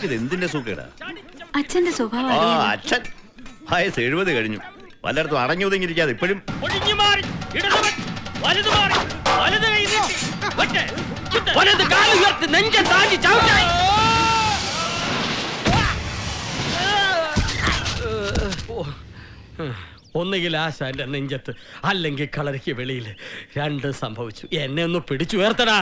നിനക്കിത് എന്തിന്റെ സൂക്കേടാ അച്ഛന്റെ സ്വഭാവം ആ അറിയാലോ. അച്ഛൻ വയസ്സ് എഴുപത് കഴിഞ്ഞു വല്ലയിടത്തും അടങ്ങി ഒതുങ്ങിയിരിക്കാതെ ഇപ്പോഴും ഒഴിഞ്ഞു മാറി ഇടതുവൻ വലതു മാറി വലത് കൈ നീട്ടി വെട്ട് വലത് കാലുയർത്ത് നെഞ്ച താണ്ടി ചവിട്ടായി ഒന്നുകിൽ ആശ എന്റെ നെഞ്ചത്ത് അല്ലെങ്കിൽ കളരിക്ക് വെളിയിൽ രണ്ട് സംഭവിച്ചു എന്നെ ഒന്ന് പിടിച്ചു ഉയർത്തടാ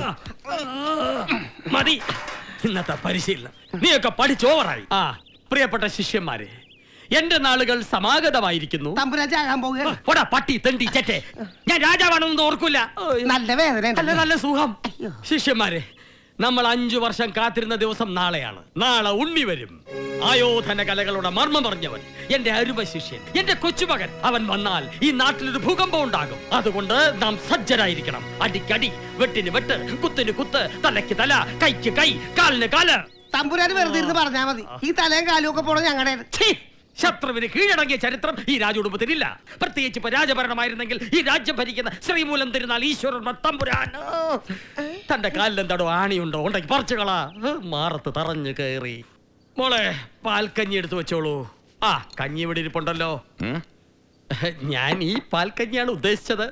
മതി ഇന്നത്തെ പരിശീലനം നീയൊക്കെ പഠിച്ചോവറായി ആ പ്രിയപ്പെട്ട ശിഷ്യന്മാരെ എന്റെ നാളുകൾ സമാഗതമായിരിക്കുന്നു തമ്പുരാജാകാൻ പോവുക പോടാ പട്ടി തെണ്ടി ചെറ്റെ ഞാൻ രാജാവാണെന്ന് ഓർക്കൂല നല്ല വേദന നല്ല നല്ല സുഖം ശിഷ്യന്മാരെ നമ്മൾ അഞ്ചു വർഷം കാത്തിരുന്ന ദിവസം നാളെയാണ് നാളെ ഉണ്ണി വരും ആയോധന കലകളുടെ മർമ്മം പറഞ്ഞവൻ എന്റെ അരുമ ശിഷ്യൻ എന്റെ കൊച്ചുമകൻ അവൻ വന്നാൽ ഈ നാട്ടിലൊരു ഭൂകമ്പം ഉണ്ടാകും അതുകൊണ്ട് നാം സജ്ജരായിരിക്കണം അടിക്കടി വെട്ടിന് വെട്ട് കുത്തിന് കുത്ത് തലയ്ക്ക് തല കൈക്ക് കൈ കാലിന് കാല് തമ്പുരാന് വെറുതെ ഇരുന്ന് പറഞ്ഞാ മതി ഈ തലയും കാലും ഒക്കെ പോണ ഞങ്ങളുടെ ഛീ! ശത്രുവിന് കീഴടങ്ങിയ ചരിത്രം ഈ രാജകുടുംബത്തിനില്ല പ്രത്യേകിച്ച് ഇപ്പൊ രാജഭരണമായിരുന്നെങ്കിൽ ഈ രാജ്യം ഭരിക്കുന്ന ശ്രീമൂലം തിരുനാൾ ഈശ്വരൻ തമ്പുരാൻ തന്റെ കാലിൽ എന്താടോ ആണിയുണ്ടോ ഉണ്ടെങ്കിൽ പറിച്ചുകളാ മാറത്ത് തറഞ്ഞു കയറി മോളെ പാൽക്കഞ്ഞി എടുത്തു വെച്ചോളൂ ആ കഞ്ഞി ഇവിടെ ഇരിപ്പുണ്ടല്ലോ ഉം? ഞാൻ ഈ പാൽക്കഞ്ഞിയാണ് ഉദ്ദേശിച്ചത്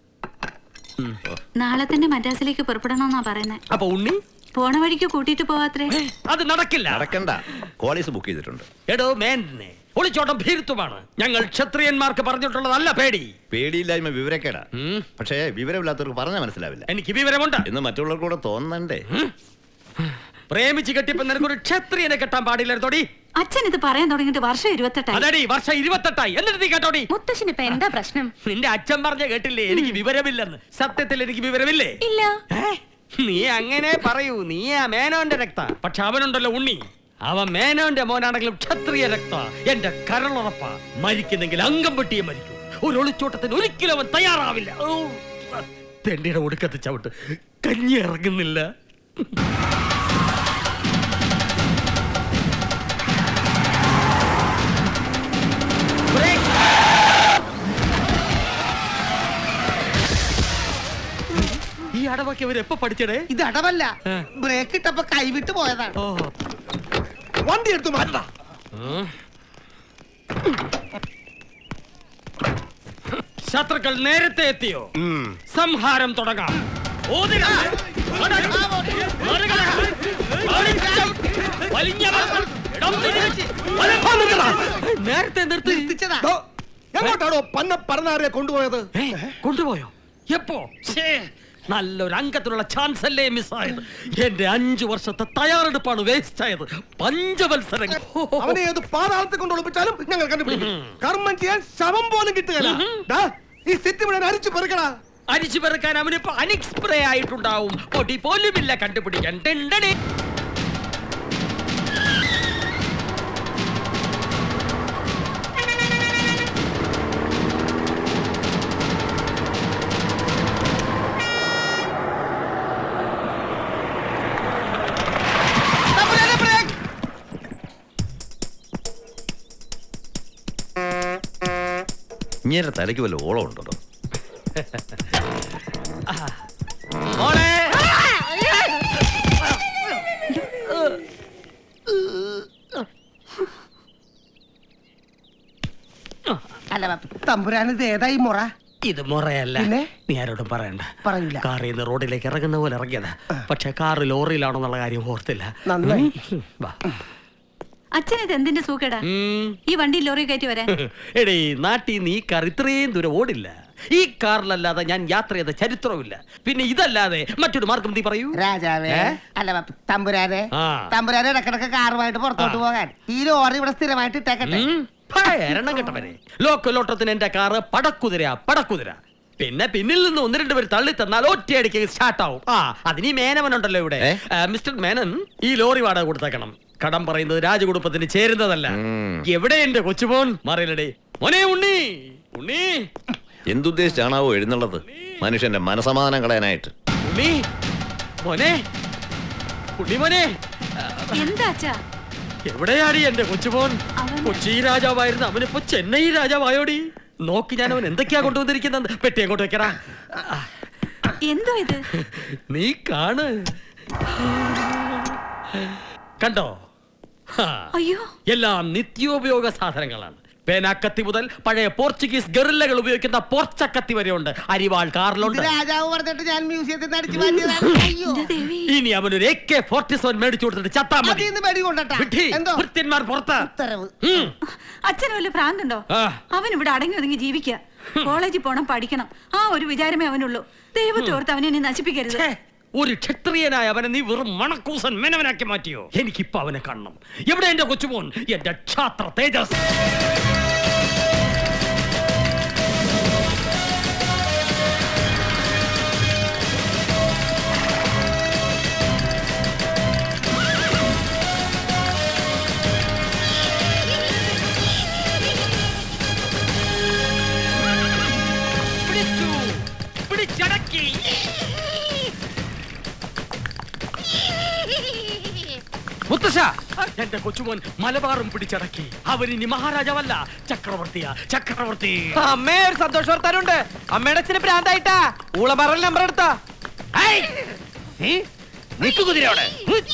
നാളെ തന്നെ മദ്രാസിലേക്ക് പുറപ്പെടണമെന്നാ പറയുന്നത് അപ്പൊ ഉണ്ണി പോണ വഴിക്ക് കൂട്ടിയിട്ട് പോവാത്രേ ഏ, അത് നടക്കില്ല നടക്കണ്ട കോളീസ് ബുക്ക് ചെയ്തിട്ടുണ്ട് എടോ മേനെ ഒളിച്ചോട്ടം ഭീരുത്വമാണ് ഞങ്ങൾ ക്ഷത്രിയന്മാർക്ക് പറഞ്ഞിട്ടുള്ളതല്ല പേടി പേടിയില്ലായ്മ വിവരക്കേടാ ഉം. പക്ഷേ വിവരമില്ലാത്തവർക്ക് പറഞ്ഞാൽ മനസ്സിലാവില്ല എനിക്ക് വിവരമുണ്ട് എന്ന് മറ്റുള്ളവർക്ക് കൂടെ തോന്നണ്ടേ പ്രേമിച്ച് കെട്ടിയപ്പോ നിനക്കൊരു ക്ഷത്രിയനെ കെട്ടാൻ പാടില്ലായിരുന്നോടി അച്ഛൻ ഇത് പറയാൻ തുടങ്ങിയിട്ട് വർഷം ഇരുപത്തെട്ടായി അതടി വർഷം ഇരുപത്തെട്ടായി എന്നിട്ട് നീ കേട്ടോടി മുത്തശ്ശന് ഇപ്പൊ എന്താ പ്രശ്നം നിന്റെ അച്ഛൻ പറഞ്ഞ കേട്ടില്ലേ എനിക്ക് വിവരമില്ലെന്ന് സത്യത്തിൽ എനിക്ക് വിവരമില്ലേ ഇല്ല ഏ? നീ അങ്ങനെ പറയൂ നീ ആ മേനോന്റെ രക്ത പക്ഷെ അവനുണ്ടല്ലോ ഉണ്ണി അവൻ മേനോന്റെ മോനാണെങ്കിലും ക്ഷത്രിയ രക്ത എന്റെ കരളുറപ്പ മരിക്കുന്നെങ്കിൽ അംഗം വെട്ടിയേ മരിക്കൂ ഒരു ഒളിച്ചോട്ടത്തിന് ഒരിക്കലും അവൻ തയ്യാറാവില്ല ഓ, തെണ്ടിയുടെ ഒടുക്കത്ത് ചവിട്ട് കഞ്ഞി ഇറങ്ങുന്നില്ല ബ്രേക്ക്. ഈ അടവൊക്കെ ഇവർ എപ്പോ പഠിച്ചടേ ഇത് അടവല്ല ഏ. ബ്രേക്ക് ഇട്ടപ്പോ കൈവിട്ട് പോയതാണ് ഓ വണ്ടി എടുത്തു മാറ്റടാ ശത്രുക്കൾ നേരത്തെ എത്തിയോ സംഹാരം തുടങ്ങാം ഓതിരാ. അടങ്ങ്. മറുകര. ഓടിച്ചം. വലിഞ്ഞവർ. ഇടം തിരിച്ച്. വലപ്പം നിൽക്കടാ. നേരത്തെ നിർത്തി നിർത്തിച്ചതാ എങ്ങോട്ടാണോ പന്ന പറന്നാരെ കൊണ്ടുപോയത് ഏ, കൊണ്ടുപോയോ എപ്പോ ശ്ശേ, നല്ലൊരു അംഗത്തിനുള്ള ചാൻസ് അല്ലേ മിസ്സായത് എന്റെ അഞ്ചു വർഷത്തെ തയ്യാറെടുപ്പാണ് വേസ്റ്റ് ആയത് പഞ്ചവത്സരം അവനെ ഏത് പാതാളത്തെ കൊണ്ട് ഒളിപ്പിച്ചാലും ഞങ്ങൾ കണ്ടുപിടിക്കും കർമ്മം ചെയ്യാൻ ശവം പോലും കിട്ടുകയില്ല ദാ, ഈ സിറ്റി മുഴുവൻ അരിച്ചു പെറുക്കടാ അരിച്ചു പെറുക്കാൻ അവനിപ്പോ അനിക്സ്പ്രേ ആയിട്ടുണ്ടാവും പൊടി പോലുമില്ല കണ്ടുപിടിക്കാൻ ടെണ്ടടി തമ്പുരാനെ ബ്രേക്ക് ഇങ്ങനെ തലയ്ക്ക് വല്ല ഓളം ഉണ്ടോ മോളെ അല്ല തമ്പുരാന് ഇത് ഏതായി മുറ ഇത് മുറയല്ല പിന്നെ? നീ ആരോടും പറയണ്ട പറയൂല കാറിൽ നിന്ന് റോഡിലേക്ക് ഇറങ്ങുന്ന പോലെ ഇറങ്ങിയതാ പക്ഷെ കാറ് ലോറിയിലാണെന്നുള്ള കാര്യം ഓർത്തില്ല നന്നായി വാ. അച്ഛൻ ഇത് എന്തിന്റെ സൂക്കേടാ ഉം. ഈ വണ്ടി ലോറി കയറ്റി വരാൻ എടീ നാട്ടിൽ നീ കാർ ഇത്രയും ദൂരം ഓടില്ല ഈ കാറിലല്ലാതെ ഞാൻ യാത്ര ചെയ്ത ചരിത്രമില്ല പിന്നെ ഇതല്ലാതെ മറ്റൊരു മാർഗം നീ പറയൂ രാജാവേ ഏ? അല്ല തമ്പുരാനെ ആ. തമ്പുരാനെ ഇടക്കിടക്ക് കാറുമായിട്ട് പുറത്തോട്ട് പോകാൻ ഈ ലോറി ഇവിടെ സ്ഥിരമായിട്ട് ഇട്ടേക്കട്ടെ ഉം. ഭയ, എരണം കെട്ടവനെ ലോക്കലോട്ടത്തിന് എന്റെ കാറ് പടക്കുതിര പടക്കുതിര പിന്നെ പിന്നിൽ നിന്ന് ഒന്ന് രണ്ട് പേര് തള്ളി തന്നാൽ ഒറ്റയടിക്ക് സ്റ്റാർട്ട് ആവും ആ അതിന് ഈ മേനവനുണ്ടല്ലോ ഇവിടെ ഏ? ആ, മിസ്റ്റർ മേനൻ ഈ ലോറി വാടക കൊടുത്തേക്കണം കടം പറയുന്നത് രാജകുടുംബത്തിന് ചേരുന്നതല്ല ഉം. എവിടെ എന്റെ കൊച്ചുമോൻ മറിയലടേ മോനെ ഉണ്ണി ഉണ്ണി എന്തുദ്ദേശിച്ചാണാവോ എഴുന്നള്ളത് മനുഷ്യന്റെ മനസമാധാനം കളയാനായിട്ട് ഉണ്ണി മോനെ ഉണ്ണി മോനെ എന്താ അച്ഛാ എവിടെയാടി എന്റെ കൊച്ചുമോൻ അവൻ- കൊച്ചി രാജാവായിരുന്നു അവനിപ്പോ ചെന്നൈ രാജാവായോടി നോക്കി ഞാൻ അവൻ എന്തൊക്കെയാ കൊണ്ടുവന്നിരിക്കുന്നത് പെട്ടി അങ്ങോട്ട് വെക്കടാ ആ, എന്തോ ഇത് നീ കാണ് കണ്ടോ ഹാ. അയ്യോ എല്ലാം നിത്യോപയോഗ സാധനങ്ങളാണ് പേനാക്കത്തി മുതൽ പഴയ പോർച്ചുഗീസ് ഗറില്ലകൾ ഉപയോഗിക്കുന്ന പോർച്ചക്കത്തി വരെയുണ്ട് അരിവാൾ ഇത് കാറിലുണ്ട് രാജാവ് പറഞ്ഞിട്ട് ഞാൻ മ്യൂസിയത്തിൽ നിന്ന് അടിച്ചു മാറ്റിയതാണ് അയ്യോ എന്റെ ദേവി ഇനി അവനൊരു എ കെ ഫോർട്ടി സെവൻ മേടിച്ചു കൊടുത്തിട്ട് ചത്താ മതി അതിൽ നിന്ന് വെടി കൊണ്ടട്ടാ വിഡ്ഢി, എന്തോ ഭൃത്യന്മാർ പുറത്ത് ഉത്തരവ് ഉം. അച്ഛന് വല്ല ഭ്രാന്തുണ്ടോ ആ. അവൻ ഇവിടെ അടങ്ങി ഒതുങ്ങി ജീവിക്കുക കോളേജിൽ പോണം പഠിക്കണം ആ ഒരു വിചാരമേ അവനുള്ളൂ ദൈവത്തെ ഓർത്ത് അവനെ ഇനി നശിപ്പിക്കരുത് ഛേ, ഒരു ക്ഷത്രിയനായ അവനെ നീ വെറും മണക്കൂസൻ മെനവനാക്കി മാറ്റിയോ എനിക്കിപ്പോ അവനെ കാണണം എവിടെ എന്റെ കൊച്ചുമോൻ എന്റെ ക്ഷാത്ര തേജസ് പിടിച്ചു പിടിച്ചടക്കി മുത്തശ്ശ എന്റെ കൊച്ചുമോൻ മലബാറും പിടിച്ചടക്കി അവരിനി മഹാരാജാവല്ല ചക്രവർത്തിയാ ചക്രവർത്തി അമ്മേ ഒരു സന്തോഷ വർത്താനുണ്ട് അമ്മയുടെ അച്ഛന് ഭ്രാന്തായിട്ടാ ഊളമറൽ നമ്പർ എടുത്താ നിക്ക് കുതിരയോടെ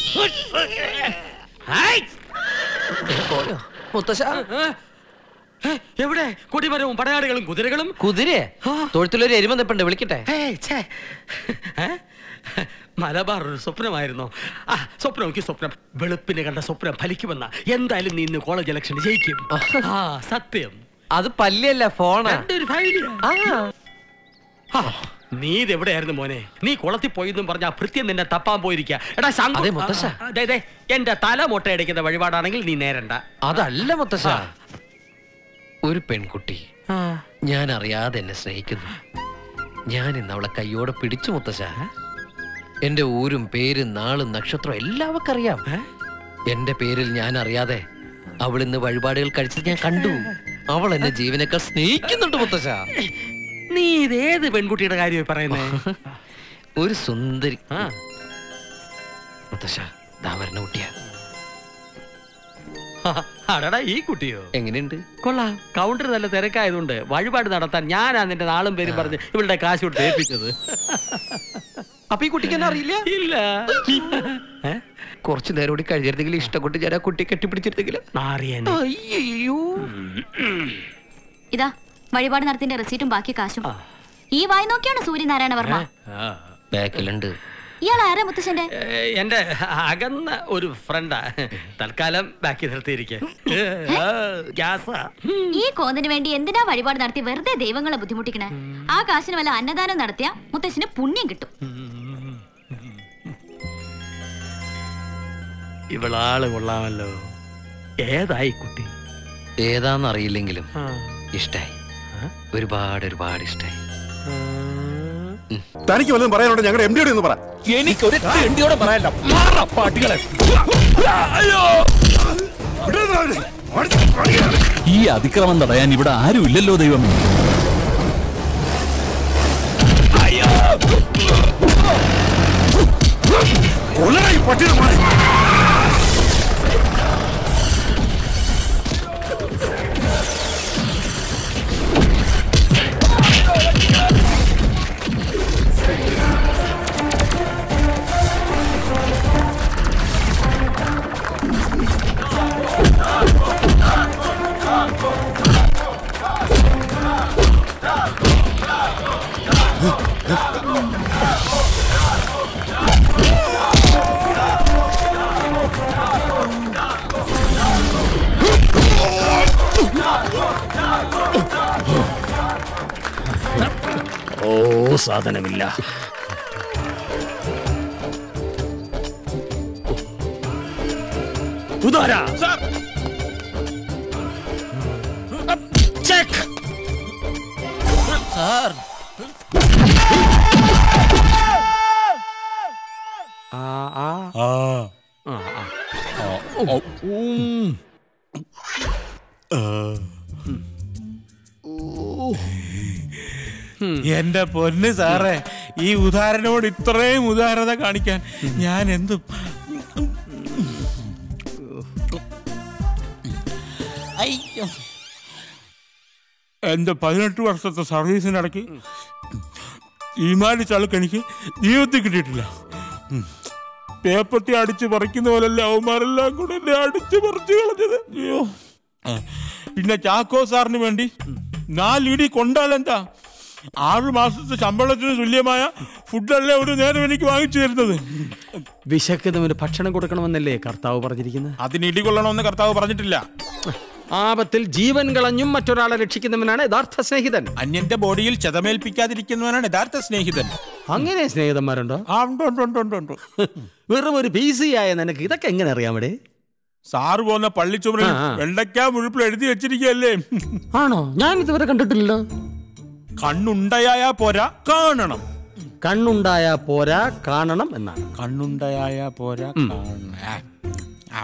മുത്തശ്ശ ഏ, എവിടെ കൊടിമരവും പടയാളികളും കുതിരകളും കുതിരയെ ആ. തൊഴുത്തിലൊരു എരുമ നിപ്പുണ്ട് വിളിക്കട്ടെ ഏയ്, ഛേ. ഏ? മലബാർ ഒരു സ്വപ്നമായിരുന്നു ആ സ്വപ്നം നോക്കി സ്വപ്നം വെളുപ്പിന് കണ്ട സ്വപ്നം ഫലിക്കുമെന്ന എന്തായാലും നീ ഇന്ന് കോളേജ് ഇലക്ഷൻ ജയിക്കും ആ സത്യം അത് പല്ലിയല്ല ഫോണാ രണ്ടൊരു ഫൈലിയാ. ആ ആ, നീ ഇതെവിടെയായിരുന്നു മോനെ നീ കുളത്തിൽ പോയെന്നും പറഞ്ഞ ആ ഭൃത്യം നിന്നെ തപ്പാൻ പോയിരിക്കുക എടാ ശങ്കു അതെ, മുത്തശ്ശ. ആ, ആ, ദേ, ദേ, എന്റെ തല മുട്ടയടിക്കുന്ന വഴിപാടാണെങ്കിൽ നീ നേരണ്ട അതല്ല മുത്തശ്ശ ആ. ഒരു പെൺകുട്ടി ഞാൻ അറിയാതെ എന്നെ സ്നേഹിക്കുന്നു ഞാൻ ഇന്ന് അവളെ കയ്യോടെ പിടിച്ചു മുത്തശ്ശ എന്റെ ഊരും പേരും നാളും നക്ഷത്രം എല്ലാം അവക്കറിയാം എന്റെ പേരിൽ ഞാൻ അറിയാതെ അവൾ ഇന്ന് വഴിപാടുകൾ കഴിച്ചത് ഞാൻ കണ്ടു അവൾ എന്നെ ജീവനേക്കാൾ സ്നേഹിക്കുന്നുണ്ട് മുത്തശ്ശ നീ ഇതേത് പെൺകുട്ടിയുടെ കാര്യമായി പറയുന്നേ ഒരു സുന്ദരി ആ, മുത്തശ്ശ ദാ വരണ കുട്ടിയാ അടടാ ഈ കുട്ടിയോ എങ്ങനെയുണ്ട് കൊള്ളാം കൗണ്ടർ നല്ല തിരക്കായതുകൊണ്ട് വഴിപാട് നടത്താൻ ഞാനാ നിന്റെ നാളും പേരും പറഞ്ഞ് ഇവളുടെ കാശ് കൊടുത്ത് ഏൽപ്പിച്ചത് അപ്പൊ ഈ കുട്ടിക്ക് എന്നെ അറിയില്ല ഇല്ല ഏ? കുറച്ചു നേരം കൂടി കഴിയരുതെങ്കിൽ ഇഷ്ടപ്പെട്ട് ഞാൻ ആ കുട്ടിയെ കെട്ടിപ്പിടിച്ചിരുന്നെങ്കിൽ നാറിയനെ. അയ്യോ ഇതാ വഴിപാട് നടത്തിന്റെ റെസീറ്റും ബാക്കി കാശും ആ. ഈ വായി നോക്കിയാണ് സൂര്യനാരായണ വർമ്മ ആ. ബാക്കിലുണ്ട് ഇയാൾ ആരാ മുത്തശ്ശന്റെ ഏ, എന്റെ അകന്ന ഒരു ഫ്രണ്ടാ തൽക്കാലം ബാക്കി നിർത്തിയിരിക്കെ ഗ്യാസാ ഈ കോന്നിന് വേണ്ടി എന്തിനാ വഴിപാട് നടത്തി വെറുതെ ദൈവങ്ങളെ ബുദ്ധിമുട്ടിക്കണേ ആ കാശിന് വല്ല അന്നദാനം നടത്തിയ മുത്തശ്ശന് പുണ്യം കിട്ടും ഇവളാള് കൊള്ളാമല്ലോ ഏതായി കുട്ടി ഏതാന്നറിയില്ലെങ്കിലും ആ. ഇഷ്ടായി ഒരുപാട് ഒരുപാട് ഇഷ്ടായി തനിക്ക് വല്ലതും പറയാനുണ്ട് ഞങ്ങളുടെ എം ഡിയോട് ഒന്ന് പറ എനിക്കൊരു തെണ്ടിയോടെ പറയാനില്ല മാറാ പാട്ടികളെ ഈ അതിക്രമം തടയാൻ ഇവിടെ ആരും ഇല്ലല്ലോ ദൈവമേ കൊല്ലടാ ഈ പട്ടിയുടെ മോനെ. ഓ സാധനമില്ല ഉദാര ചെക്ക് സാർ എന്റെ പൊന്ന് സാറേ ഈ ഉദാഹരണോട് ഇത്രയും ഉദാരത കാണിക്കാൻ ഞാൻ എന്ത് അയ്യോ. എന്റെ പതിനെട്ട് വർഷത്തെ സർവീസിനിടയ്ക്ക് ഈമാലി ചളുക്ക് എനിക്ക് ജീവിതത്തിൽ കിട്ടിയിട്ടില്ല ഉം. പേപ്പട്ടി അടിച്ച് പറിക്കുന്ന പോലല്ല അവന്മാരെല്ലാം കൂടെ എന്നെ അടിച്ച് പറിച്ചു കളഞ്ഞത് അയ്യോ ആ, പിന്നെ ചാക്കോ സാറിന് വേണ്ടി നാലിടി കൊണ്ടാലെന്താ ആറു മാസത്തെ ശമ്പളത്തിന് തുല്യമായ ഫുഡല്ലേ ഒരു നേരം എനിക്ക് വാങ്ങിച്ചു തരുന്നത് വിശക്കുന്നവന് ഭക്ഷണം കൊടുക്കണമെന്നല്ലേ കർത്താവ് പറഞ്ഞിരിക്കുന്നത് അതിന് ഇടി കൊള്ളണമെന്ന് കർത്താവ് പറഞ്ഞിട്ടില്ല ആപത്തിൽ ജീവൻ കളഞ്ഞും മറ്റൊരാളെ രക്ഷിക്കുന്നവനാണ് യഥാർത്ഥ സ്നേഹിതൻ അന്യന്റെ ബോഡിയിൽ ചതമേൽപ്പിക്കാതിരിക്കുന്നവനാണ് യഥാർത്ഥ സ്നേഹിതൻ അങ്ങനെ സ്നേഹിതന്മാരുണ്ടോ ആ ഉണ്ട് ഉണ്ട് ഉണ്ട് ഉണ്ട് ഉണ്ട് വെറും ഒരു പി സി ആയ നിനക്ക് ഇതൊക്കെ എങ്ങനെ അറിയാമടേ സാറ് പോകുന്ന പള്ളിച്ചുമരിൽ ആ, ആ. വെള്ളക്കാ മുഴുപ്പിൽ എഴുതി വെച്ചിരിക്കുകയല്ലേ ആണോ ഞാൻ ഇതുവരെ കണ്ടിട്ടില്ലല്ലോ കണ്ണുണ്ടയായ പോരാ കാണണം കണ്ണുണ്ടായ പോരാ കാണണം എന്നാണ് കണ്ണുണ്ടയായ പോരാ കാണണം ആ, ആ.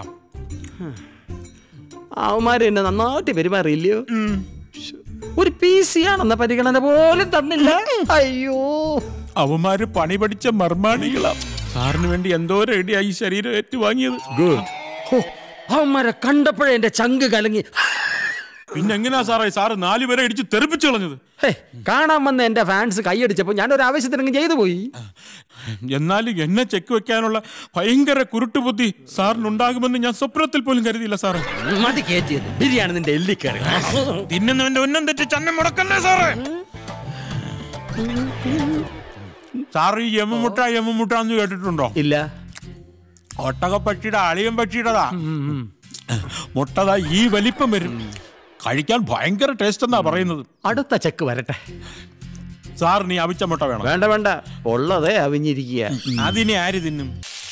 അവന്മാര് എന്നെ നന്നായിട്ട് പെരുമാറിയില്ലയോ ശ്ശോ. ഒരു പി സി ആണെന്ന പരിഗണന പോലും തന്നില്ല അയ്യോ അവന്മാര് പണി പഠിച്ച മർമാണികളാ സാറിന് വേണ്ടി എന്തോരം ഇടിയാ ഈ ശരീരം ഏറ്റുവാങ്ങിയത് ഹോ, അവന്മാരെ കണ്ടപ്പോഴേ എന്റെ ചങ്ക് കലങ്ങി പിന്നെ എങ്ങനെയാ സാറേ സാറ് നാല് പേരെ ഇടിച്ച് തെറിപ്പിച്ചു കളഞ്ഞത് ഹേ, കാണാൻ വന്ന എന്റെ ഫാൻസ് കൈയടിച്ചപ്പോ ഞാൻ ഒരു ആവശ്യത്തിനങ്ങ് ചെയ്തു പോയി എന്നാലും എന്നെ ചെക്ക് വെക്കാനുള്ള ഭയങ്കര കുരുട്ടുബുദ്ധി സാറിനുണ്ടാകുമെന്ന് ഞാൻ സ്വപ്നത്തിൽ പോലും കരുതിയില്ല സാറേ മതി കയറ്റിയത് ബിരിയാണി നിന്റെ എല്ലിക്കറി തിന്നുന്നവന്റെ ഉന്നം തെറ്റി ചന്നം മുടക്കല്ലേ സാറേ സാറ് ഈ യമമുട്ട യമമുട്ട എന്ന് കേട്ടിട്ടുണ്ടോ ഇല്ല ഒട്ടകപ്പക്ഷിയുടെ അളിയൻ പക്ഷിയുടെതാ മുട്ടതാ ഈ വലിപ്പം വരും കഴിക്കാൻ ഭയങ്കര ടേസ്റ്റ് എന്നാ പറയുന്നത് അടുത്ത ചെക്ക് വരട്ടെ സാർ നീ അവിച്ച മുട്ട വേണം വേണ്ട വേണ്ട ഉള്ളതേ അവിഞ്ഞിരിക്കുക അതിനെ ആര് തിന്നും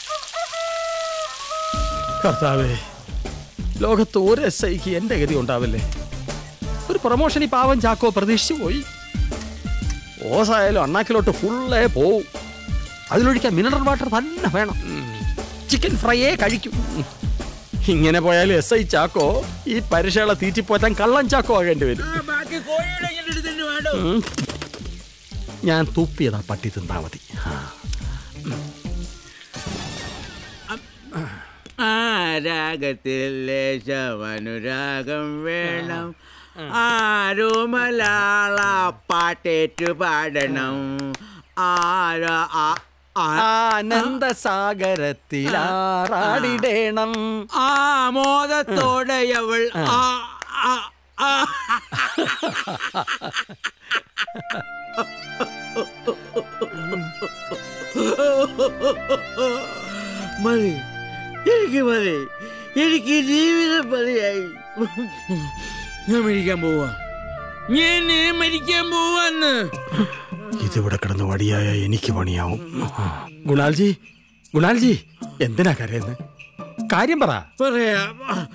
കർത്താവേ ലോകത്ത് ഒരു എസ് ഐക്ക് എന്റെ ഗതി ഉണ്ടാവില്ലേ ഒരു പ്രൊമോഷൻ ഈ പാവം ചാക്കോ പ്രതീക്ഷിച്ചു പോയി ഓസായാലും അണ്ണാക്കിലോട്ട് ഫുള്ളേ പോവും അതിലൊഴിക്കാൻ മിനറൽ വാട്ടർ തന്നെ വേണം ചിക്കൻ ഫ്രൈയേ കഴിക്കും ഇങ്ങനെ പോയാലും എസ് ഐ ചാക്കോ ഈ പരിശകളെ തീറ്റിപ്പോറ്റാൻ കള്ളൻ ചാക്കോ ആകേണ്ടി വരും ഉം. ഞാൻ തുപ്പിയതാ പട്ടി തിന്നാ മതി ആ. ആ രാഗത്തിൽ ലേശമനുരാഗം വേണം ആരോ മലയാള പാട്ടേറ്റു പാടണം ആരാ ആ- ആ- ആനന്ദസാഗരത്തിൽ ആറാടിടേണം ആമോദത്തോടെ അവൾ ആ ആ- ആ മതി എനിക്ക് മതി എനിക്ക് ജീവിതം മതിയായി ഞാൻ മരിക്കാൻ പോവാ ഞാൻ മരിക്കാൻ പോവാന്ന് ഇതിവിടെ കിടന്ന് വടിയായ എനിക്ക് പണിയാവും ഗുണാൽജി ഗുണാൽജി എന്തിനാ കരയുന്നത് കാര്യം പറ പറയാം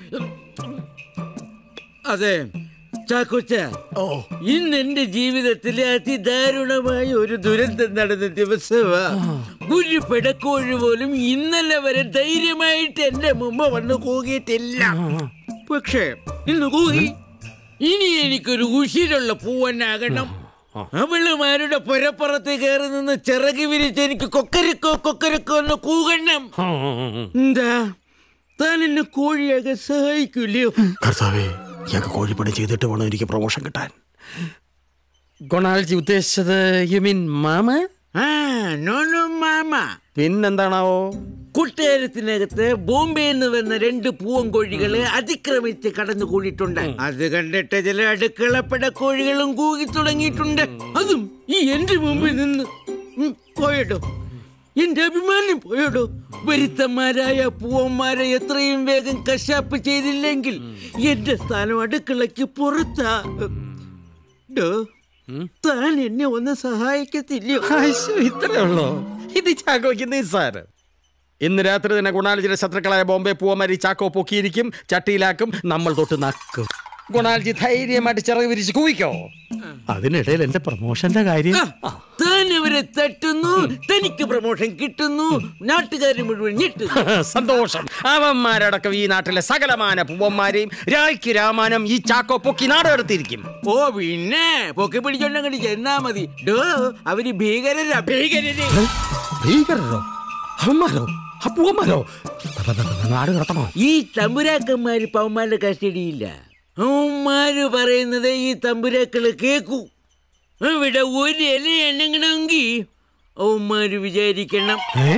അതെ ചാക്കോച്ച ഓ ഇന്ന് എന്റെ ജീവിതത്തിലെ അതിദാരുണമായ ഒരു ദുരന്തം നടന്ന ദിവസമാ ഒരു പെടക്കോഴി പോലും ഇന്നലെ വരെ ധൈര്യമായിട്ട് എന്റെ മുമ്പ് വന്ന് കൂകിയിട്ടില്ല പക്ഷേ ഇന്ന് കൂകി ഇനി എനിക്കൊരു ഉശിരുള്ള പൂവനാകണം അവളുമാരുടെ പുരപ്പുറത്ത് കയറി നിന്ന് ചിറകി വിരിച്ച് എനിക്ക് കൊക്കരക്കോ കൊക്കരക്കോ എന്ന് കൂകണം എന്താ താൻ എന്നെ കോഴിയാകാൻ സഹായിക്കൂലയോ കർത്താവേ ഞങ്ങൾക്ക് കോഴിപ്പണി ചെയ്തിട്ട് വേണം എനിക്ക് പ്രൊമോഷൻ കിട്ടാൻ ഗുണാൽജി ഉദ്ദേശിച്ചത് യു മീൻ മാമ ആ നോനോ മാമ പിന്നെന്താണാവോ കൂട്ടുകാരത്തിനകത്ത് ബോംബെയിൽ നിന്ന് വന്ന രണ്ട് പൂവൻകോഴികളെ അതിക്രമിച്ച് കടന്നു കൂടിയിട്ടുണ്ട് അത് കണ്ടിട്ട് ചില അടുക്കളപ്പട കോഴികളും കൂകി തുടങ്ങിയിട്ടുണ്ട് അതും ഈ എന്റെ മുമ്പിൽ നിന്ന് ഉം, പോയടോ എന്റെ അഭിമാനം പോയടോ വരുത്തന്മാരായ പൂവന്മാരെ എത്രയും വേഗം കശാപ്പ് ചെയ്തില്ലെങ്കിൽ എന്റെ സ്ഥാനം അടുക്കളയ്ക്ക് പുറത്താ ഡോ, താൻ എന്നെ ഒന്ന് സഹായിക്കത്തില്ലയോ ഇത്രേ ഉള്ളോ ഇത് ചാക്കോയ്ക്ക് നിസ്സാരം ഇന്ന് രാത്രി തന്നെ ഗുണാൽജിയുടെ ശത്രുക്കളായ ബോംബെ പൂവമാരി ചാക്കോ പൊക്കിയിരിക്കും ചട്ടിയിലാക്കും നമ്മൾ തൊട്ട് നക്കും ഗുണാൽജി ധൈര്യമായിട്ട് ചിറക് വിരിച്ച് കൂവിക്കോ അതിനിടയിൽ എന്റെ പ്രൊമോഷന്റെ കാര്യം താൻ അവരെ തട്ടുന്നു തനിക്ക് പ്രൊമോഷൻ കിട്ടുന്നു നാട്ടുകാർ മുഴുവൻ ഞെട്ടുന്നു സന്തോഷം അവന്മാരടക്കം ഈ നാട്ടിലെ സകലമാന പൂവന്മാരെയും രായ്ക്ക് രാമാനം ഈ ചാക്കോ പൊക്കി നാടെടുത്തിരിക്കും ഓ പിന്നെ പൊക്കി പിടിച്ചോണ്ടങ്ങോട്ട് ചെന്നാ മതി ഡോ അവര് ഭീകരരാ ഭീകരര് ഭീകരരോ അവന്മാരോ ആ പൂവന്മാരോ നാട് കിടത്തണോ ഈ തമ്പുരാക്കന്മാര് പവന്മാരുടെ കസ്റ്റഡിയില്ല അവന്മാര് പറയുന്നത് ഈ തമ്പുരാക്കള് കേക്കൂ ഇവിടെ ഒരു ഇല എണ്ണങ്ങണമെങ്കിൽ അവന്മാര് വിചാരിക്കണം ഏ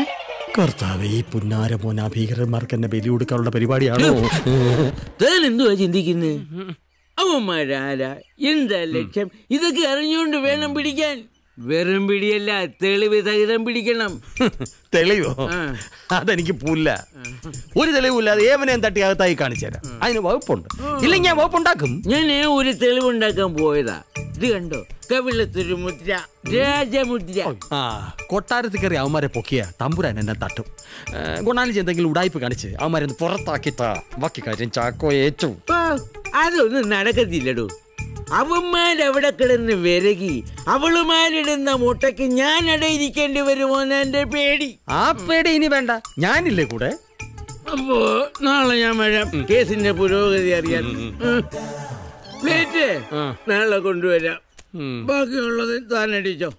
കർത്താവ് ഈ പുന്നാര മോന ഭീകരന്മാർക്ക് എന്നെ ബലി കൊടുക്കാനുള്ള പരിപാടിയാണോ താൻ എന്തുവാ ചിന്തിക്കുന്നത് അവന്മാരാരാ എന്താ ലക്ഷ്യം ഇതൊക്കെ അറിഞ്ഞുകൊണ്ട് വേണം പിടിക്കാൻ വെറും പിടിയല്ല തെളിവ് സഹിതം പിടിക്കണം തെളിവോ അതെനിക്ക് പുല്ല ഒരു തെളിവില്ലാതെ ഏവനെയും തട്ടി അകത്തായി കാണിച്ചു തരാം അതിന് വകുപ്പുണ്ട് ഇല്ലെങ്കിൽ ഞാൻ വകുപ്പുണ്ടാക്കും ഞാൻ ഒരു തെളിവുണ്ടാക്കാൻ പോയതാ ഇത് കണ്ടോ കവിളത്തൊരു മുദ്ര രാജമുദ്ര ആ കൊട്ടാരത്തിൽ കയറി അവന്മാരെ പൊക്കിയ തമ്പുരാൻ എന്നെ തട്ടും ഗുണാലിജി എന്തെങ്കിലും ഉടായ്പ കാണിച്ച് അവന്മാരെ ഒന്ന് പുറത്താക്കിത്താ ബാക്കി കാര്യം ചാക്കോ ഏറ്റു ഓ, അതൊന്നും നടക്കത്തില്ലടോ അവന്മാരവിടെ കിടന്ന് വിരകി അവളുമാരിടുന്ന മുട്ടയ്ക്ക് ഞാൻ അടയിരിക്കേണ്ടി വരുമോ എന്റെ പേടി ആ പേടി ഇനി വേണ്ട ഞാനില്ലേ കൂടെ അപ്പോ നാളെ ഞാൻ വരാം കേസിന്റെ പുരോഗതി അറിയാൻ ഉം. പ്ലേറ്റ് നാളെ കൊണ്ടുവരാം ബാക്കിയുള്ളത് താൻ അടിച്ചോ